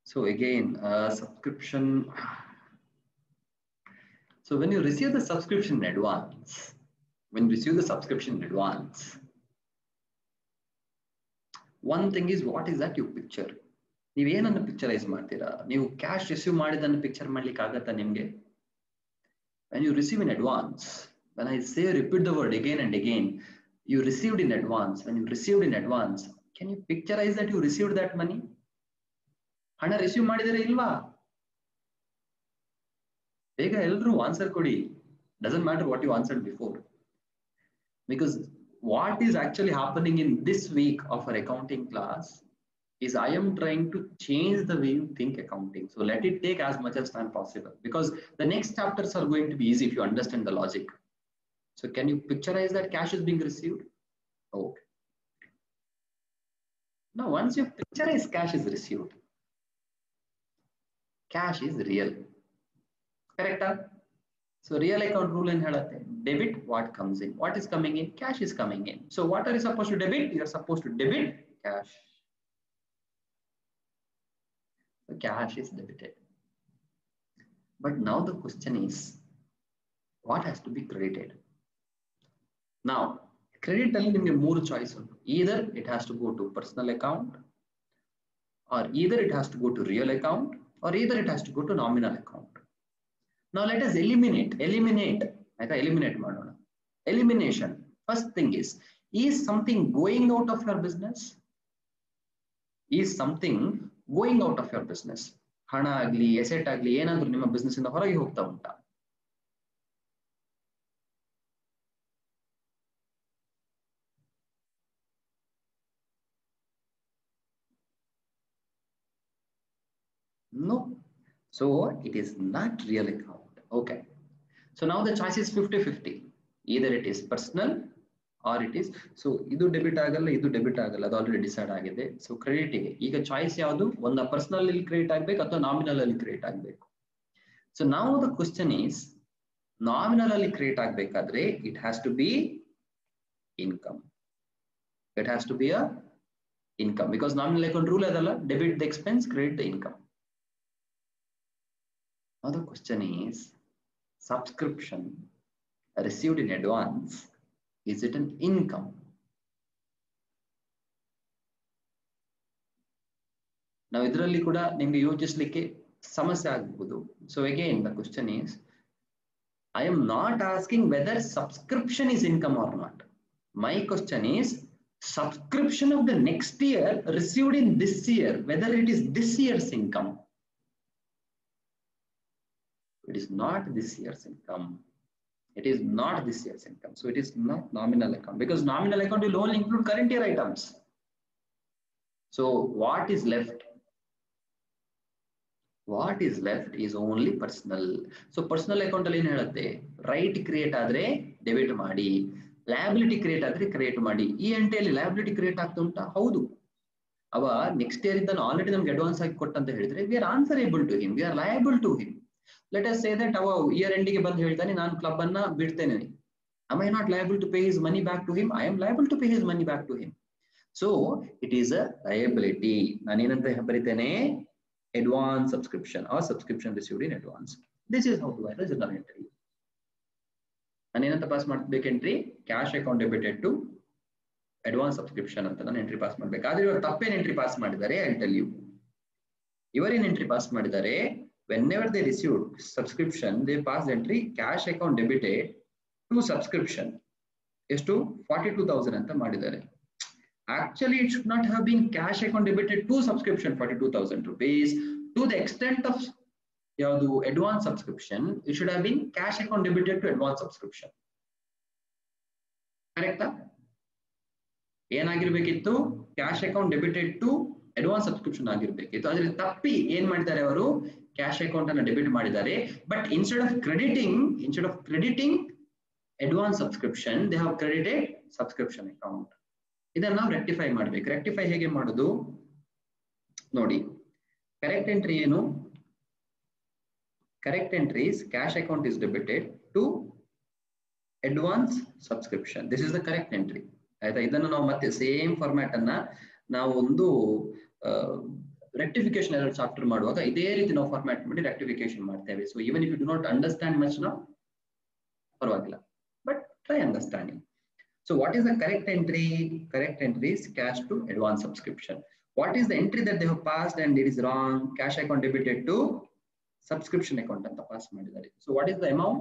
So again, uh, subscription. So when you receive the subscription in advance, when you receive the subscription in advance, one thing is what is that you picture? ನೀವೇನನ್ನು ಪಿಕ್ಚರೈಸ್ ಮಾಡ್ತೀರಾ ನೀವು ಕ್ಯಾಶ್ ರಿಸೀವ್ ಮಾಡಿದ್ದನ್ನು ಪಿಕ್ಚರ್ ಮಾಡ್ಲಿಕ್ಕೆ ಆಗತ್ತಾ ನಿಮ್ಗೆ when you receive in advance when i say repeat the word again and again you received in advance when you received in advance can you picturize that you received that money ಹಣ ರಿಸೀವ್ ಮಾಡಿದರೆ ಇಲ್ವಾ ಬೇಗ ಎಲ್ಲರೂ ಆನ್ಸರ್ ಕೊಡಿ doesn't matter what you answered before because what is actually happening in this week of our accounting class is I am trying to change the way you think accounting. So let it take as much as time possible because the next chapters are going to be easy if you understand the logic. So can you picturize that cash is being received? Okay. Now, once you picturize cash is received, cash is real. Correct? Huh? So real account rule in ಹೇಳುತ್ತೆ debit what comes in. What is coming in? Cash is coming in. So what are you supposed to debit? You are supposed to debit cash. The cash is debited. But now the question is, what has to be credited? Now, credit ಅಲ್ಲಿ ನಿಮಗೆ ಮೂರು ಚಾಯ್ಸ್ ಉಂಟು either it has to go to personal account or either it has to go to real account or either it has to go to nominal account. Now let us eliminate, eliminate, ಆಯ್ತಾ eliminate ಮಾಡೋಣ. Elimination, first thing is, is something going out of your business? Is something going out of your business ಹಣ ಆಗ್ಲಿ ಎಸೆಟ್ ಆಗ್ಲಿ ಏನಾದ್ರೂ ನಿಮ್ಮ ಬಿಸ್ನೆಸ್ ಇಂದ ಹೊರಗೆ ಹೋಗ್ತಾ ಉಂಟಾ No. So it is not real account. Okay. So now the choice is 50-50. Either it is personal or it is so ಇದು ಡೆಬಿಟ್ ಆಗಲ್ಲ ಇದು ಡೆಬಿಟ್ ಆಗಲ್ಲ ಅದು ಆಲ್ರೆಡಿ ಡಿಸೈಡ್ ಆಗಿದೆ ಸೊ ಕ್ರೆಡಿಟ್ಗೆ ಈಗ ಚಾಯ್ಸ್ ಯಾವುದು ಒಂದು ಪರ್ಸನಲ್ ಅಲ್ಲಿ ಕ್ರಿಯೇಟ್ ಆಗ್ಬೇಕು ಅಥವಾ ನಾಮಿನಲ್ ಅಲ್ಲಿ ಕ್ರಿಯೇಟ್ ಆಗಬೇಕು ಸೊ ನಾವು ದ ಕ್ವಶನ್ ಈಸ್ ನಾಮಿನಲ್ ಅಲ್ಲಿ ಕ್ರಿಯೇಟ್ ಆಗ್ಬೇಕಾದ್ರೆ it has to be income it has to be a income because nominal account rule ಅದಲ್ಲ debit the expense credit the income Now the question is subscription received in advance is it an income? ನಾವು ಇದರಲ್ಲಿ ಕೂಡ ನಿಮ್ಗೆ ಯೋಚಿಸ್ಲಿಕ್ಕೆ ಸಮಸ್ಯೆ ಆಗ್ಬಹುದು so again the question is I am not asking whether subscription is income or not my question is subscription of the next year received in this year whether it is this year's income it is not this year's income it is not this year's income. So it is not nominal account because nominal account will only include current year items. So what is left? What is left is only personal. So personal account ಅಲ್ಲಿ ಏನು ಹೇಳುತ್ತೆ ರೈಟ್ ಕ್ರಿಯೇಟ್ ಆದ್ರೆ ಡೆಬಿಟ್ ಮಾಡಿ ಲಯಬಿಲಿಟಿ ಕ್ರಿಯೇಟ್ ಆದ್ರೆ ಕ್ರಿಯೇಟ್ ಮಾಡಿ ಈ ಎಂಟೆಯಲ್ಲಿ ಲಯಬಿಲಿಟಿ ಕ್ರಿಯೇಟ್ ಆಗ್ತಾ ಉಂಟಾ ಹೌದು ಅವ ನೆಕ್ಸ್ಟ್ ಇಯರ್ ಇದ್ದಾನೆ ಆಲ್ರೆಡಿ ನಮ್ಗೆ ಅಡ್ವಾನ್ಸ್ ಆಗಿ ಕೊಟ್ಟಂತ ಹೇಳಿದ್ರೆ we are answerable to him we are liable to him let us say that ಅವ ಇಯರ್ ಎಂಡಿಗೆ ಬಂದು ಹೇಳ್ತಾನೆ ನಾನು ಕ್ಲಬ್ ಅನ್ನ ಬಿಡ್ತೇನೆ am i not liable to pay his money back to him i am liable to pay his money back to him so it is a liability ನಾನೇನಂತ ಬರಿತೇನೆ advance subscription or subscription received in advance this is how to write the journal entry ನಾನೇನಂತ ಪಾಸ್ ಮಾಡ್ಬೇಕು entry cash account debited to advance subscription ಅಂತ ನಾನು ಎಂಟ್ರಿ ಪಾಸ್ ಮಾಡ್ಬೇಕು ಆದ್ರೆ ಇವರು ತಪ್ಪೇನ್ ಎಂಟ್ರಿ ಪಾಸ್ ಮಾಡಿದ್ದಾರೆ ಐ ಟೆಲ್ ಯು ಇವರೇನ್ ಎಂಟ್ರಿ ಪಾಸ್ ಮಾಡಿದ್ದಾರೆ whenever they received subscription, they passed entry cash account debited to subscription. ಎಷ್ಟು ಫಾರ್ಟಿ ಟೂ ತೌಸಂಡ್ ಅಂತ ಮಾಡಿದ್ದಾರೆ actually it should not have been cash account debited to subscription forty two thousand rupees to the extent of ಯಾವುದು advance subscription it should have been cash account debited to advance subscription ಕರೆಕ್ಟಾ ಏನಾಗಿರ್ಬೇಕಿತ್ತು cash account debited to advance subscription ಆಗಿರ್ಬೇಕಿತ್ತು ಅದ್ರ ತಪ್ಪಿ ಏನ್ ಮಾಡಿದ್ದಾರೆ ಅವರು ಕ್ಯಾಶ್ ಅಕೌಂಟ್ ಅನ್ನು ಡೆಬಿಟ್ ಮಾಡಿದ್ದಾರೆ but instead of crediting instead of crediting advance subscription they have credited subscription account ಇದನ್ನ ನಾವು ರೆಕ್ಟಿಫೈ ಮಾಡ್ಬೇಕು ರೆಕ್ಟಿಫೈ ಹೇಗೆ ಮಾಡೋದು ನೋಡಿ ಕರೆಕ್ಟ್ ಎಂಟ್ರಿ ಏನು correct entries cash account is debited to advance subscription this is the correct entry ಆಯ್ತಾ ಇದನ್ನು ನಾವು ಮತ್ತೆ ಸೇಮ್ ಫಾರ್ಮ್ಯಾಟ್ ಅನ್ನ ನಾವು ಒಂದು ರೆಕ್ಟಿಫಿಕೇಶನ್ ಎರಡು ಚಾಪ್ಟರ್ ಮಾಡುವಾಗ ಇದೇ ರೀತಿ ನಾವು ಫಾರ್ಮ್ಯಾಟ್ ಮಾಡಿ ರೆಕ್ಟಿಫಿಕೇಶನ್ ಮಾಡ್ತೇವೆ so even if you do not understand much ನಾವು ಪರವಾಗಿಲ್ಲ but try understanding so what is the correct entry correct entry is cash to advance subscription what is the entry that they have passed and it is wrong cash account debited to subscription account ಅಂತ ಪಾಸ್ ಮಾಡಿದ್ದಾರೆ so what is the amount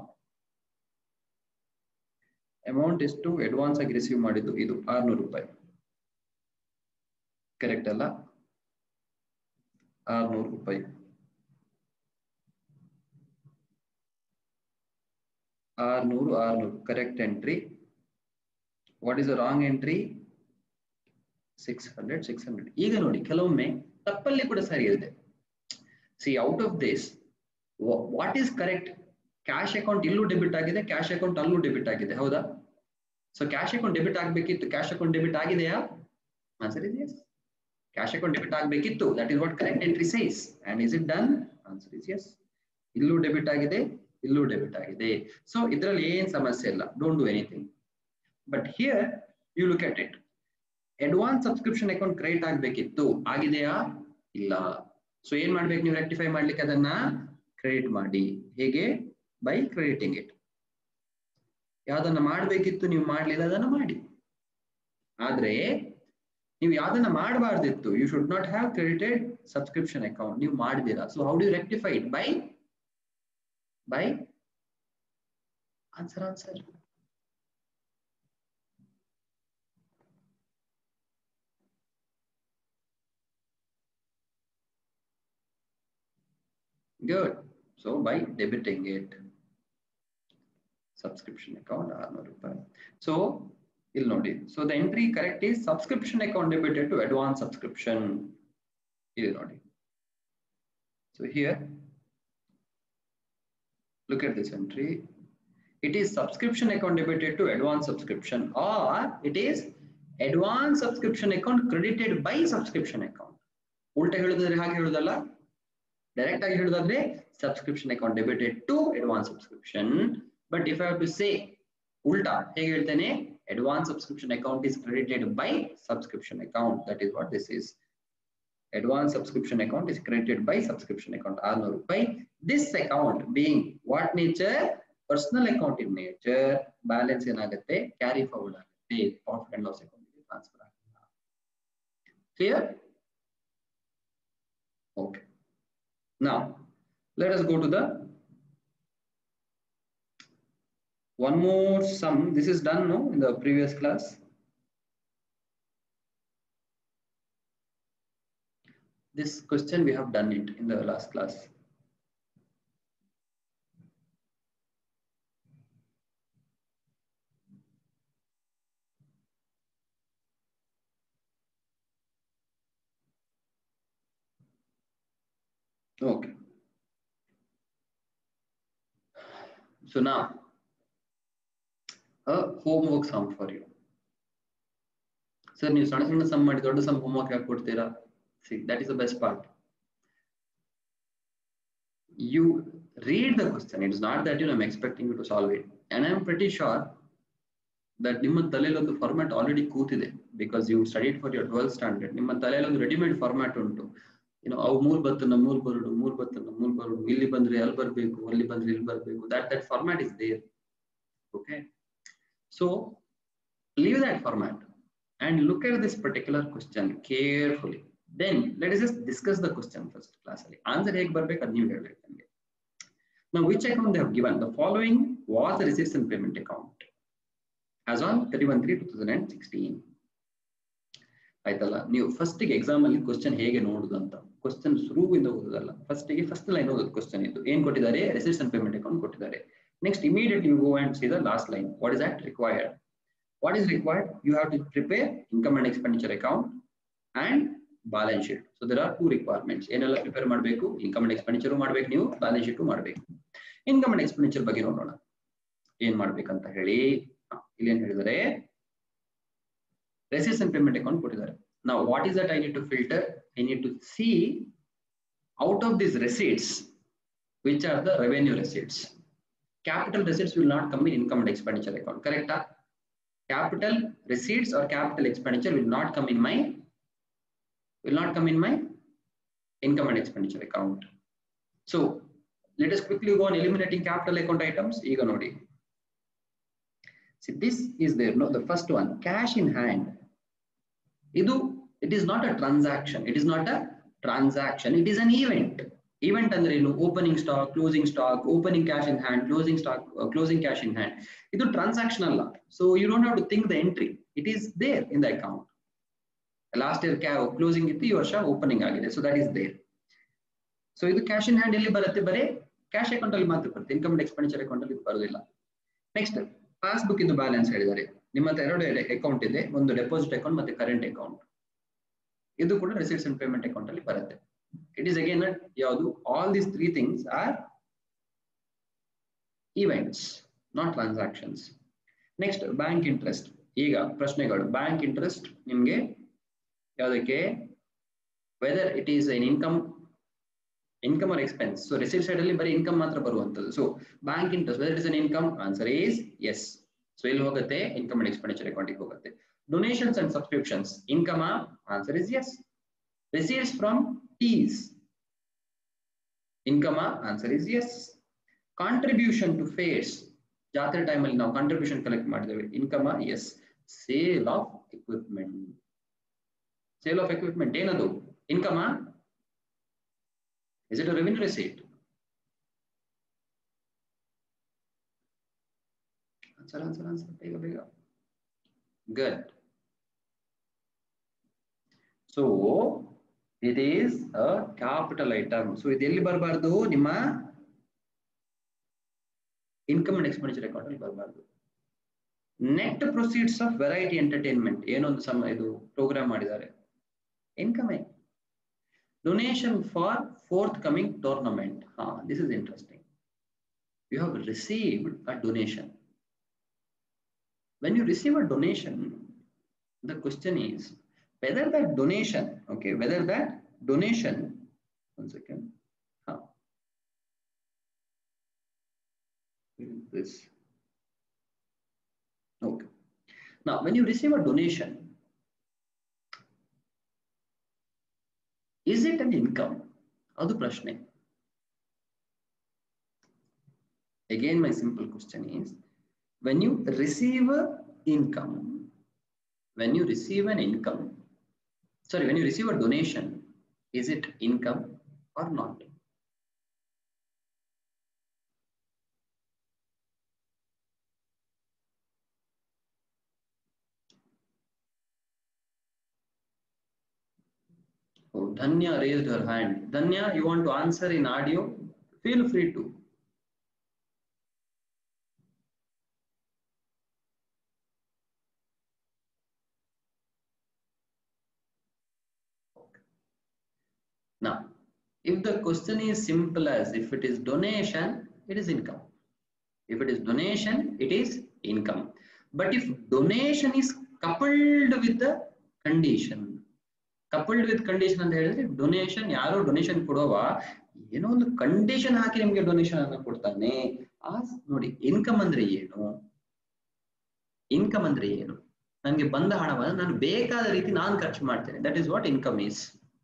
amount ಎಷ್ಟು ಅಡ್ವಾನ್ಸ್ ಆಗಿ ರಿಸೀವ್ ಮಾಡಿದ್ದು ಇದು ಆರ್ನೂರು ರೂಪಾಯಿ ಕರೆಕ್ಟ್ ಅಲ್ಲ ಆರ್ನೂರು ರೂಪಾಯಿ ಆರ್ನೂರು ಆರ್ನೂರು correct entry what is the wrong entry six hundred six hundred ಈಗ ನೋಡಿ ಕೆಲವೊಮ್ಮೆ ತಪ್ಪಲ್ಲಿ ಕೂಡ ಸರಿ ಇದೆ see out of this what is correct cash account ಇಲ್ಲೂ ಡೆಬಿಟ್ ಆಗಿದೆ ಕ್ಯಾಶ್ ಅಕೌಂಟ್ ಅಲ್ಲೂ ಡೆಬಿಟ್ ಆಗಿದೆ ಹೌದಾ ಸೊ ಕ್ಯಾಶ್ ಅಕೌಂಟ್ ಡೆಬಿಟ್ ಆಗಬೇಕಿತ್ತು ಕ್ಯಾಶ್ ಅಕೌಂಟ್ ಡೆಬಿಟ್ ಆಗಿದೆಯಾ answer is yes cash account debit ಆಗಬೇಕಿತ್ತು that is what correct entry says and is it done answer is yes ಇಲ್ಲೂ ಡೆಬಿಟ್ ಆಗಿದೆ ಇಲ್ಲೂ ಡೆಬಿಟ್ ಆಗಿದೆ ಸೊ ಇದರಲ್ಲಿ ಏನ್ ಸಮಸ್ಯೆ ಇಲ್ಲ don't do anything but here you look at it advance subscription account create ಆಗಬೇಕಿತ್ತು ಆಗಿದೆಯಾ ಇಲ್ಲ ಸೊ ಏನ್ ಮಾಡ್ಬೇಕು ನೀವು ರೆಕ್ಟಿಫೈ ಮಾಡ್ಲಿಕ್ಕೆ ಅದನ್ನ ಕ್ರೆಡಿಟ್ ಮಾಡಿ ಹೇಗೆ ಬೈ ಕ್ರೆಡಿಟಿಂಗ್ ಇಟ್ ಯಾವ್ದನ್ನ ಮಾಡ್ಬೇಕಿತ್ತು ನೀವು ಮಾಡ್ಲಿಲ್ಲ ಅದನ್ನ ಮಾಡಿ ಆದ್ರೆ ನೀವು ಯಾವ್ದನ್ನ ಮಾಡಬಾರ್ದಿತ್ತು you should not have credited subscription account ನೀವು ಮಾಡಿದಿರಾ so how do rectify it by by answer answer Good. So by debiting it, subscription account ಆರ್ನೂರು ರೂಪಾಯಿ ಸೊ ಇಲ್ಲಿ ನೋಡಿ so the entry correct is subscription account debited to advance subscription ಇಲ್ಲಿ ನೋಡಿ so here look at this entry it is subscription account debited to advance subscription or it is advance subscription account credited by subscription account ಉಲ್ಟಾ ಹೇಳುದಾದ್ರೆ ಹಾಗೆ ಹೇಳುದಲ್ಲ ಡೈರೆಕ್ಟ್ ಆಗಿ ಹೇಳುದಾದ್ರೆ subscription account debited to advance subscription but if I have to say ಉಲ್ಟಾ ಹೇಗೆ ಹೇಳ್ತೇನೆ advance subscription account is credited by subscription account that is what this is advance subscription account is credited by subscription account ಆರ್ನೂರು ರೂಪಾಯಿ this account being what nature personal account in nature balance ಏನಾಗುತ್ತೆ ಕ್ಯಾರಿ ಫಾರ್ವರ್ಡ್ ಆಗುತ್ತೆ profit and loss account transfer ಆಗುತ್ತೆ clear okay now let us go to the one more sum this is done no in the previous class this question we have done it in the last class okay so now a homework sum for you sir ನೀವು ಸಣ್ಣ ಸಣ್ಣ ಸಮ್ ಮಾಡಿ ದೊಡ್ಡ ಸಮ್ ಹೋಮ್ವರ್ಕ್ ಯಾಕೆ ಕೊಡ್ತೀರಾ See, that is the best part. You read the question. It is not that you know, I'm expecting you to solve it. And I'm pretty sure that ನಿಮ್ಮ ತಲೆಯಲ್ಲಿ ಒಂದು ಫಾರ್ಮ್ಯಾಟ್ ಆಲ್ರೆಡಿ ಕೂತಿದೆ because you studied for your twelfth standard ನಿಮ್ಮ ತಲೆಯಲ್ಲಿ ಒಂದು ರೆಡಿಮೇಡ್ ಫಾರ್ಮ್ಯಾಟ್ ಉಂಟು ಏನೋ ಅವು ಮೂಲ್ ಬತ್ತನ ಮೂಲ್ ಬರುಡು ಮೂಲ್ ಬತ್ತನ ಮೂಲ್ ಬರುಡು ಇಲ್ಲಿ ಬಂದ್ರೆ ಅಲ್ಲಿ ಬರಬೇಕು ಅಲ್ಲಿ ಬಂದ್ರೆ ಇಲ್ಲಿ ಬರಬೇಕು that that format is there okay so leave that format and look at this particular question carefully. Then let us just discuss the question first class. Answer ಹೇಗೆ ಬರ್ಬೇಕು ಅದು ನೀವು ಹೇಳ್ಬೇಕು ನನಗೆ Now which account they have given? The following was the receipts and payment account as on 31-3-2016. ಆಯ್ತಲ್ಲ ನೀವು ಫಸ್ಟ್ ಗೆ ಎಕ್ಸಾಮ್ ಅಲ್ಲಿ ಕ್ವಶನ್ ಹೇಗೆ ನೋಡುದು ಅಂತ ಕ್ವಶನ್ ಶುರುವಿಂದ ಓದುದಲ್ಲ ಫಸ್ಟ್ ಗೆ ಫಸ್ಟ್ ಲೈನ್ ಓದೋದು ಕ್ವಶನ್ ಇದು ಏನ್ ಕೊಟ್ಟಿದ್ದಾರೆ ರೆಸಿಪ್ಟ್ಸ್ ಅಂಡ್ ಪೇಮೆಂಟ್ ಅಕೌಂಟ್ ಕೊಟ್ಟಿದ್ದಾರೆ next immediately you go and see the last line what is that required what is required you have to prepare income and expenditure account and balance sheet so there are two requirements ಏನೆಲ್ಲ ಪ್ರಿಪೇರ್ ಮಾಡಬೇಕು ಇನ್ಕಮ್ ಅಂಡ್ ಎಕ್ಸ್ಪೆಂಡಿಚರ್ ಮಾಡಬೇಕು ನೀವು ಬ್ಯಾಲೆನ್ಸ್ ಶೀಟ್ ಮಾಡಬೇಕು ಇನ್ಕಮ್ ಅಂಡ್ ಎಕ್ಸ್ಪೆಂಡಿಚರ್ ಬಗ್ಗೆ ನೋಡೋಣ ಏನ್ ಮಾಡ್ಬೇಕಂತ ಹೇಳಿ ಇಲ್ಲಿ ಏನ್ ಹೇಳಿದರೆ ರೆಸಿಟ್ಸ್ ಅಂಡ್ ಪೇಮೆಂಟ್ ಅಕೌಂಟ್ ಕೊಟ್ಟಿದ್ದಾರೆ ನಾವು what is that I need to filter I need to see out of this receipts which are the revenue receipts capital receipts will not come in income and expenditure account ಕರೆಕ್ಟಾ capital receipts or capital expenditure will not come in my will not come in my income and expenditure account. So let us quickly go on eliminating capital account items. ಈಗ ನೋಡಿ. See, this is there. No, the first one, cash in hand. ಇದು it is not a transaction. It is not a transaction. It is an event. Event ಅಂದ್ರೆ ಏನು opening stock closing stock opening cash in hand closing stock closing cash in hand ಇದು ಟ್ರಾನ್ಸಾಕ್ಷನ್ ಅಲ್ಲ so you don't have to think the entry it is there in the account last year ಕ್ಯಾ ಕ್ಲೋಸಿಂಗ್ ಇತ್ತು ಈ ವರ್ಷ ಓಪನಿಂಗ್ ಆಗಿದೆ so that is there so ಇದು ಕ್ಯಾಶ್ ಇನ್ ಹ್ಯಾಂಡ್ ಎಲ್ಲಿ ಬರುತ್ತೆ ಬರೀ ಕ್ಯಾಶ್ ಅಕೌಂಟ್ ಅಲ್ಲಿ ಮಾತ್ರ ಬರುತ್ತೆ ಇನ್ಕಮ್ ಅಂಡ್ ಎಕ್ಸ್ಪೆಂಡಿಚರ್ ಅಕೌಂಟ್ ಅಲ್ಲಿ ಬರೋದಿಲ್ಲ ನೆಕ್ಸ್ಟ್ ಪಾಸ್ ಬುಕ್ ಇದು ಬ್ಯಾಲೆನ್ಸ್ ಹೇಳಿದ್ದಾರೆ ನಿಮ್ಮ ಹತ್ರ ಎರಡು ಅಕೌಂಟ್ ಇದೆ ಒಂದು ಡೆಪಾಸಿಟ್ ಅಕೌಂಟ್ ಮತ್ತೆ ಕರೆಂಟ್ ಅಕೌಂಟ್ ಇದು ಕೂಡ ರಿಸೀಟ್ಸ್ ಅಂಡ್ ಪೇಮೆಂಟ್ ಅಕೌಂಟ್ ಅಲ್ಲಿ ಬರುತ್ತೆ ಇಟ್ ಈಸ್ ಅಗೇನ್ ಯಾವುದು all these three things are events not transactions next bank interest ಈಗ ಪ್ರಶ್ನೆಗಳು ಬ್ಯಾಂಕ್ ಇಂಟ್ರೆಸ್ಟ್ ನಿಮ್ಗೆ ಯಾವುದಕ್ಕೆ whether it is an income income or expense so receipt side ಅಲ್ಲಿ ಬರೀ ಇನ್ಕಮ್ ಮಾತ್ರ ಬರುವಂತದ್ದು so bank interest weather is an income answer is yes so ಇಲ್ಲಿ ಹೋಗುತ್ತೆ ಇನ್ಕಮ್ ಅಂಡ್ ಎಕ್ಸ್ಪೆಂಡಿಚರ್ ಅಕೌಂಟಿಗೆ ಹೋಗುತ್ತೆ donations and subscriptions income answer is yes receipts from teas income answer is yes contribution to fairs ಜಾತ್ರೆ ಟೈಮಲ್ಲಿ ನಾವು ಕಾಂಟ್ರಿಬ್ಯೂಷನ್ ಕಲೆಕ್ಟ್ ಮಾಡಿದ್ದೇವೆ income yes sale of equipment sale of equipment ಏನದು income is it revenue receipt answer answer answer ಬೇಗ ಬೇಗ good so it is a capital item so ಇದು ಎಲ್ಲಿ ಬರಬಾರ್ದು ನಿಮ್ಮ ಇನ್ಕಮ್ ಅಂಡ್ ಎಕ್ಸ್ಪೆಂಡಿಚರ್ ಅಕೌಂಟ್ ಅಲ್ಲಿ ಬರಬಾರ್ದು net proceeds of variety entertainment ಏನೊಂದು ಸಮ ಇದು ಪ್ರೋಗ್ರಾಮ್ ಮಾಡಿದ್ದಾರೆ income donation for forthcoming tournament ಹಾ this is interesting you have received a donation when you receive a donation the question is whether that donation okay whether that donation one second huh. this okay now when you receive a donation is it an income adu prashne again my simple question is when you receive income when you receive an income sorry when you receive a donation is it income or not oh dhanya raised her hand dhanya you want to answer in audio feel free to Now, if the question is simple as if it is donation, it is income. If it is donation, it is income. But if donation is coupled with the condition, coupled with condition ಅಂತ ಹೇಳಿದ್ರೆ ಡೊನೇಷನ್ ಯಾರೋ ಡೊನೇಷನ್ ಕೊಡುವ ಏನೋ ಒಂದು ಕಂಡೀಷನ್ ಹಾಕಿ ನಿಮ್ಗೆ ಡೊನೇಷನ್ ಅನ್ನ ಕೊಡ್ತಾನೆ ಆ ನೋಡಿ ಇನ್ಕಮ್ ಅಂದ್ರೆ ಏನು ಇನ್ಕಮ್ ಅಂದ್ರೆ ಏನು ನನಗೆ ಬಂದ ಹಣವನ್ನು ನಾನು ಬೇಕಾದ ರೀತಿ ನಾನು ಖರ್ಚು ಮಾಡ್ತೇನೆ that is what income is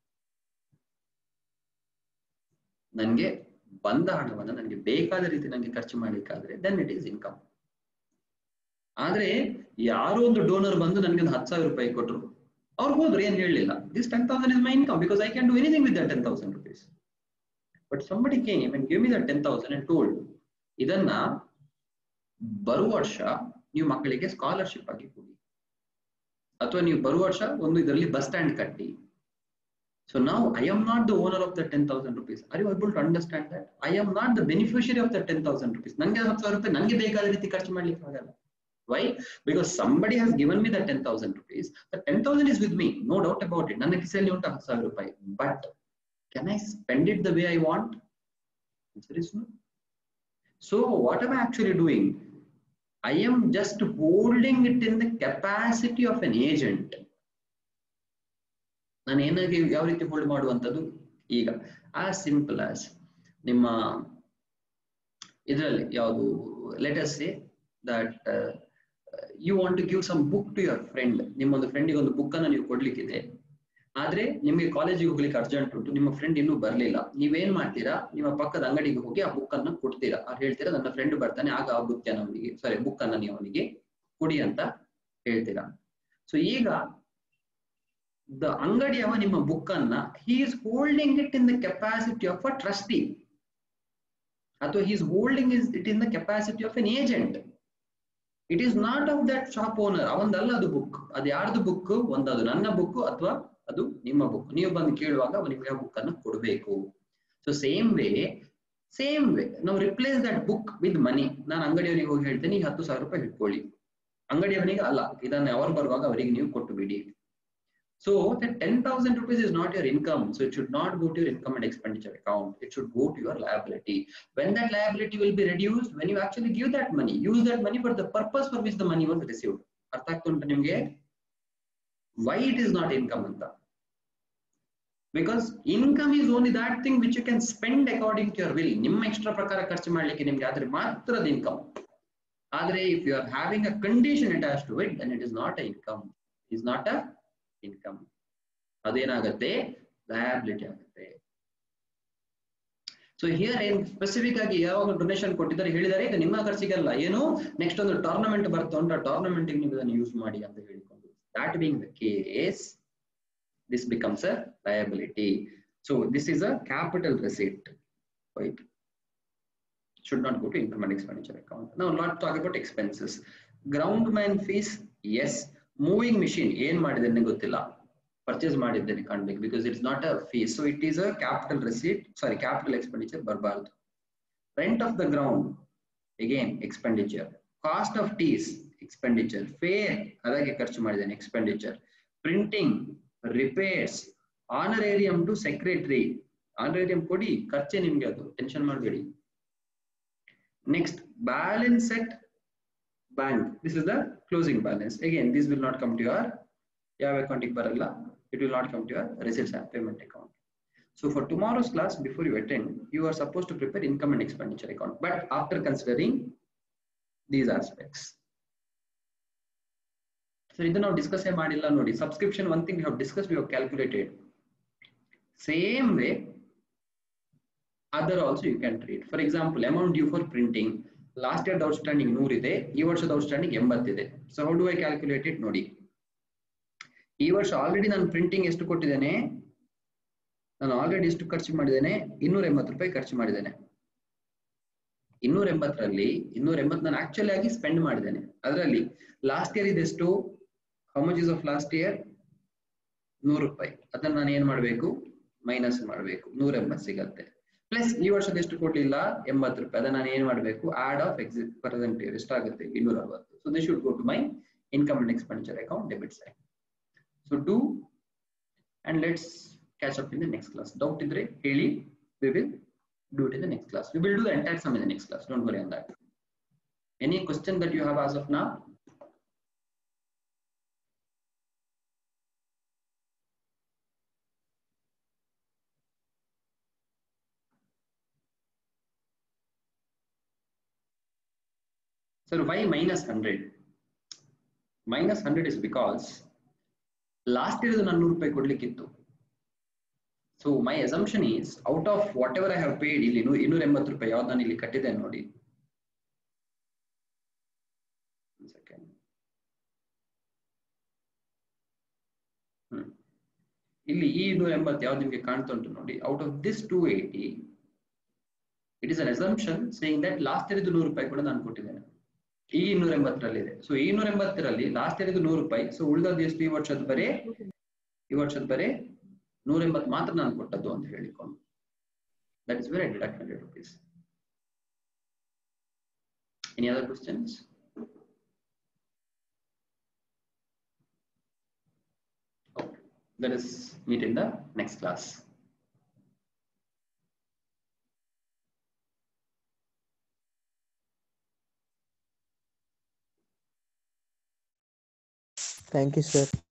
ನನಗೆ ಬಂದ ಹಣವನ್ನು ನನಗೆ ಬೇಕಾದ ರೀತಿ ನನಗೆ ಖರ್ಚು ಮಾಡಲಿಕ್ಕಾದ್ರೆ ದೆನ್ ಇಟ್ ಈಸ್ ಇನ್ಕಮ್ ಆದ್ರೆ ಯಾರೋ ಒಂದು ಡೋನರ್ ಬಂದು ನನಗೆ ಒಂದು ಹತ್ತು ಸಾವಿರ ರೂಪಾಯಿ ಕೊಟ್ಟರು ಅವ್ರು ಹೋದ್ರು ಏನ್ ಹೇಳಲಿಲ್ಲ this ten thousand is my income because I can do anything with that ten thousand rupees but somebody came and give me that ten thousand and told ಇದನ್ನ ಬರುವ ವರ್ಷ ನೀವು ಮಕ್ಕಳಿಗೆ ಸ್ಕಾಲರ್ಶಿಪ್ ಆಗಿ ಕೊಡಿ ಅಥವಾ ನೀವು ಬರುವ ವರ್ಷ ಒಂದು ಇದರಲ್ಲಿ ಬಸ್ ಸ್ಟ್ಯಾಂಡ್ ಕಟ್ಟಿ So now I am not the owner of the 10,000 rupees. Are you able to understand that? I am not the beneficiary of the 10,000 rupees. ನನಗೆ ಹತ್ತು ಸಾವಿರ ರೂಪಾಯಿ ನನಗೆ ಬೇಕಾದ ರೀತಿ ಖರ್ಚು ಮಾಡ್ಲಿಕ್ಕೆ ಆಗಲ್ಲ why because somebody has given me the ten thousand rupees the ten thousand is with me no doubt about it ನನ್ನ ಕಿಸೆಯಲ್ಲಿ ಉಂಟು ಹತ್ತು ಸಾವಿರ ರೂಪಾಯಿ but can I spend it the way I want answer is no so what am actually doing I am just holding it in the capacity of an agent ನಾನು ಏನಾಗಿ ಯಾವ ರೀತಿ ಹೋಲ್ಡ್ ಮಾಡುವಂಥದ್ದು ಈಗ ಆಸ್ ಸಿಂಪಲ್ ಆಸ್ ನಿಮ್ಮ ಇದರಲ್ಲಿ ಯಾವುದು let's say that you want to give some book to your friend ನಿಮ್ಮೊಂದು ಫ್ರೆಂಡಿಗೆ ಒಂದು ಬುಕ್ ಅನ್ನು ನೀವು ಕೊಡ್ಲಿಕ್ಕಿದೆ ಆದ್ರೆ ನಿಮ್ಗೆ ಕಾಲೇಜಿಗೆ ಹೋಗ್ಲಿಕ್ಕೆ ಅರ್ಜೆಂಟ್ ಉಂಟು ನಿಮ್ಮ ಫ್ರೆಂಡ್ ಇನ್ನೂ ಬರ್ಲಿಲ್ಲ ನೀವೇನ್ ಮಾಡ್ತೀರಾ ನಿಮ್ಮ ಪಕ್ಕದ ಅಂಗಡಿಗೆ ಹೋಗಿ ಆ ಬುಕ್ ಅನ್ನ ಕೊಡ್ತೀರಾ ಅವ್ರು ಹೇಳ್ತೀರಾ ನನ್ನ ಫ್ರೆಂಡ್ ಬರ್ತಾನೆ ಆಗ ಆ ಬುಕ್ ಅನ್ನ ಅವನಿಗೆ ಸಾರಿ ಬುಕ್ ಅನ್ನ ನೀವು ಅವನಿಗೆ ಕೊಡಿ ಅಂತ ಹೇಳ್ತೀರಾ ಸೊ ಈಗ ದ ಅಂಗಡಿಯವ ನಿಮ್ಮ ಬುಕ್ ಅನ್ನ he is holding it in the capacity of a trustee ಅಥವಾ he is holding is it in the capacity of an agent it is not of that shop owner ಅವಂದಲ್ಲ ಅದು ಬುಕ್ ಅದು ಯಾರ್ದು ಬುಕ್ ಒಂದದು ನನ್ನ ಬುಕ್ ಅಥವಾ ಅದು ನಿಮ್ಮ ಬುಕ್ ನೀವು ಬಂದು ಕೇಳುವಾಗ ಅವ ನಿಮ್ಗೆ ಆ ಬುಕ್ ಅನ್ನು ಕೊಡಬೇಕು so same way same way ನಾವು replace that book with money ನಾನು ಅಂಗಡಿಯವರಿಗೆ ಹೋಗಿ ಹೇಳ್ತೇನೆ ಈ ಹತ್ತು ಸಾವಿರ ರೂಪಾಯಿ ಇಟ್ಕೊಳ್ಳಿ ಅಂಗಡಿಯವನಿಗೆ ಅಲ್ಲ ಇದನ್ನ ಅವರು ಬರುವಾಗ ಅವರಿಗೆ ನೀವು ಕೊಟ್ಟು ಬಿಡಿ so that 10,000 rupees is not your income. So it should not go to your income and expenditure account. It should go to your liability. When that liability will be reduced, when you actually give that money, use that money for the purpose for which the money was received. ಅರ್ಥ ಆಗ್ತಾ ಉಂಟು ನಿಮ್ಗೆ why it is not income ಅಂತ because income is only that thing which you can spend according to your will ನಿಮ್ಮ ಎಕ್ಸ್ಟ್ರಾ ಪ್ರಕಾರ ಖರ್ಚು ಮಾಡ್ಲಿಕ್ಕೆ ನಿಮ್ಗೆ ಆದ್ರೆ ಮಾತ್ರ ಅದು ಇನ್ಕಮ್ ಆದ್ರೆ if you are having a condition attach to it then it is not a income is not a income ಅದೇನಾಗುತ್ತೆ ಲಯಬಿಲಿಟಿ ಆಗುತ್ತೆ ಸೊ ಹಿಯರ್ ಏನ್ ಸ್ಪೆಸಿಫಿಕ್ ಆಗಿ ಯಾವಾಗ ಡೊನೇಷನ್ ಕೊಟ್ಟಿದ್ದಾರೆ ಹೇಳಿದ್ದಾರೆ ಇದು ನಿಮ್ಮ ಖರ್ಚಿಗಲ್ಲ ಏನು ನೆಕ್ಸ್ಟ್ ಒಂದು ಟೂರ್ನಮೆಂಟ್ ಬರ್ತಾ ಉಂಟು ಆ ಟೂರ್ನಮೆಂಟ್ ನೀವು ಇದನ್ನು ಯೂಸ್ ಮಾಡಿ ಅಂತ ಹೇಳಿಕೊಂಡು that being the case this becomes a liability. So this is a capital receipt, right? Should not go to income and expenditure account. Now, not talk about expenses. Ground man fees, yes. Moving machine, ಏನ್ ಮಾಡಿದ್ದೇನೆ ಗೊತ್ತಿಲ್ಲ ಪರ್ಚೇಸ್ ಮಾಡಿದ್ದೇನೆ ಕಾಣ್ಬೇಕು because it's not a fees so it is a capital receipt sorry capital expenditure ಬರಬಾರ್ದು rent of the ground again expenditure cost of teas expenditure fair ಅದಕ್ಕೆ ಖರ್ಚು ಮಾಡಿದ್ದೇನೆ expenditure printing repairs honorarium to secretary honorarium ಕೊಡಿ ಖರ್ಚೆ ನಿಮ್ಗೆ ಅದು ಟೆನ್ಷನ್ ಮಾಡಬೇಡಿ next balance at bank this is the closing balance again this will not come to your ಯಾವ ಅಕೌಂಟಿಗೆ ಬರಲ್ಲ it will not come to your receipts and payment account So for tomorrow's class, before you attend, you are supposed to prepare income and expenditure account. But after considering these aspects. So ಇದನ್ನ ನಾವು ಡಿಸ್ಕಸ್ ಮಾಡಿಲ್ಲ ನೋಡಿ subscription one thing have discuss you calculated same way other also you can treat for example amount due for printing last year outstanding ನೂರಿದೆ ಈ ವರ್ಷದ ಔಟ್ಸ್ಟ್ಯಾಂಡಿಂಗ್ ಎಂಬತ್ತಿದೆ so how do I calculate it ನೋಡಿ ಈ ವರ್ಷ ಆಲ್ರೆಡಿ ನಾನು ಪ್ರಿಂಟಿಂಗ್ ಎಷ್ಟು ಕೊಟ್ಟಿದ್ದೇನೆ ನಾನು ಆಲ್ರೆಡಿ ಎಷ್ಟು ಖರ್ಚು ಮಾಡಿದ್ದೇನೆ ಇನ್ನೂರ ಎಂಬತ್ತು ರೂಪಾಯಿ ಖರ್ಚು ಮಾಡಿದ್ದೇನೆ ಇನ್ನೂರ ಎಂಬತ್ತರಲ್ಲಿ ಇನ್ನೂರ ಎಂಬತ್ತು ನಾನು ಆಕ್ಚುಲಿ ಆಗಿ ಸ್ಪೆಂಡ್ ಮಾಡಿದ್ದೇನೆ ಅದರಲ್ಲಿ ಲಾಸ್ಟ್ ಇಯರ್ ಇದೆಷ್ಟು how much is of last year ನೂರು ರೂಪಾಯಿ ಅದನ್ನ ನಾನು ಏನ್ ಮಾಡಬೇಕು ಮೈನಸ್ ಮಾಡಬೇಕು ನೂರ ಎಂಬತ್ತು ಸಿಗತ್ತೆ ಪ್ಲಸ್ ಈ ವರ್ಷದ ಎಷ್ಟು ಕೊಡ್ಲಿಲ್ಲ ಎಂಬತ್ತು ರೂಪಾಯಿ ಅದನ್ನ ನಾನು ಏನ್ ಮಾಡಬೇಕು add of exit present year ಎಷ್ಟಾಗುತ್ತೆ ಇನ್ನೂರ ಅರವತ್ತು so they should go to my income and expenditure account debit side so do and let's catch up in the next class. Doubt idre heli, we will do it in the next class. We will do the entire sum in the next class. Don't worry on that. Any question that you have as of now? Sir, why minus 100? Minus 100 is because last year ನಾನು ನೂರು ರೂಪಾಯಿ ಕೊಡ್ಲಿಕ್ಕಿತ್ತು so my assumption is out of whatever I have paid ಇಲ್ಲಿ ಇನ್ನೂರ ಎಂಬತ್ತು ರೂಪಾಯಿ ಯಾವ್ದು ನಾನು ಇಲ್ಲಿ ಕಟ್ಟಿದ್ದೇನೆ ನೋಡಿ ಇಲ್ಲಿ ಈ ಇನ್ನೂರ ಎಂಬತ್ತು ಯಾವ್ದು ನಿಮ್ಗೆ ಕಾಣ್ತಾ ಉಂಟು ನೋಡಿ out of this two eighty it is an assumption saying that last year ನೂರು ರೂಪಾಯಿ ಕೂಡ ನಾನು ಕೊಟ್ಟಿದ್ದೇನೆ ಈ ಇನ್ನೂರ ಎಂಬತ್ತರಲ್ಲಿದೆ ಸೊ ಈ ಇನ್ನೂರ ಎಂಬತ್ತರಲ್ಲಿ ಲಾಸ್ಟ್ ಇಯರ್ ನೂರು ರೂಪಾಯಿ ಸೊ ಉಳಿದದ್ದು ಎಷ್ಟು ಈ ವರ್ಷದ ಬರೀ ಈ ವರ್ಷದ ಬರೀ ನೂರ ಎಂಬತ್ತು ಮಾತ್ರ ನಾನು ಕೊಟ್ಟದ್ದು ಅಂತ ಹೇಳಿಕೊಂಡು that is very deduct hundred rupees any other questions Let us meet in the next class. Thank you, sir.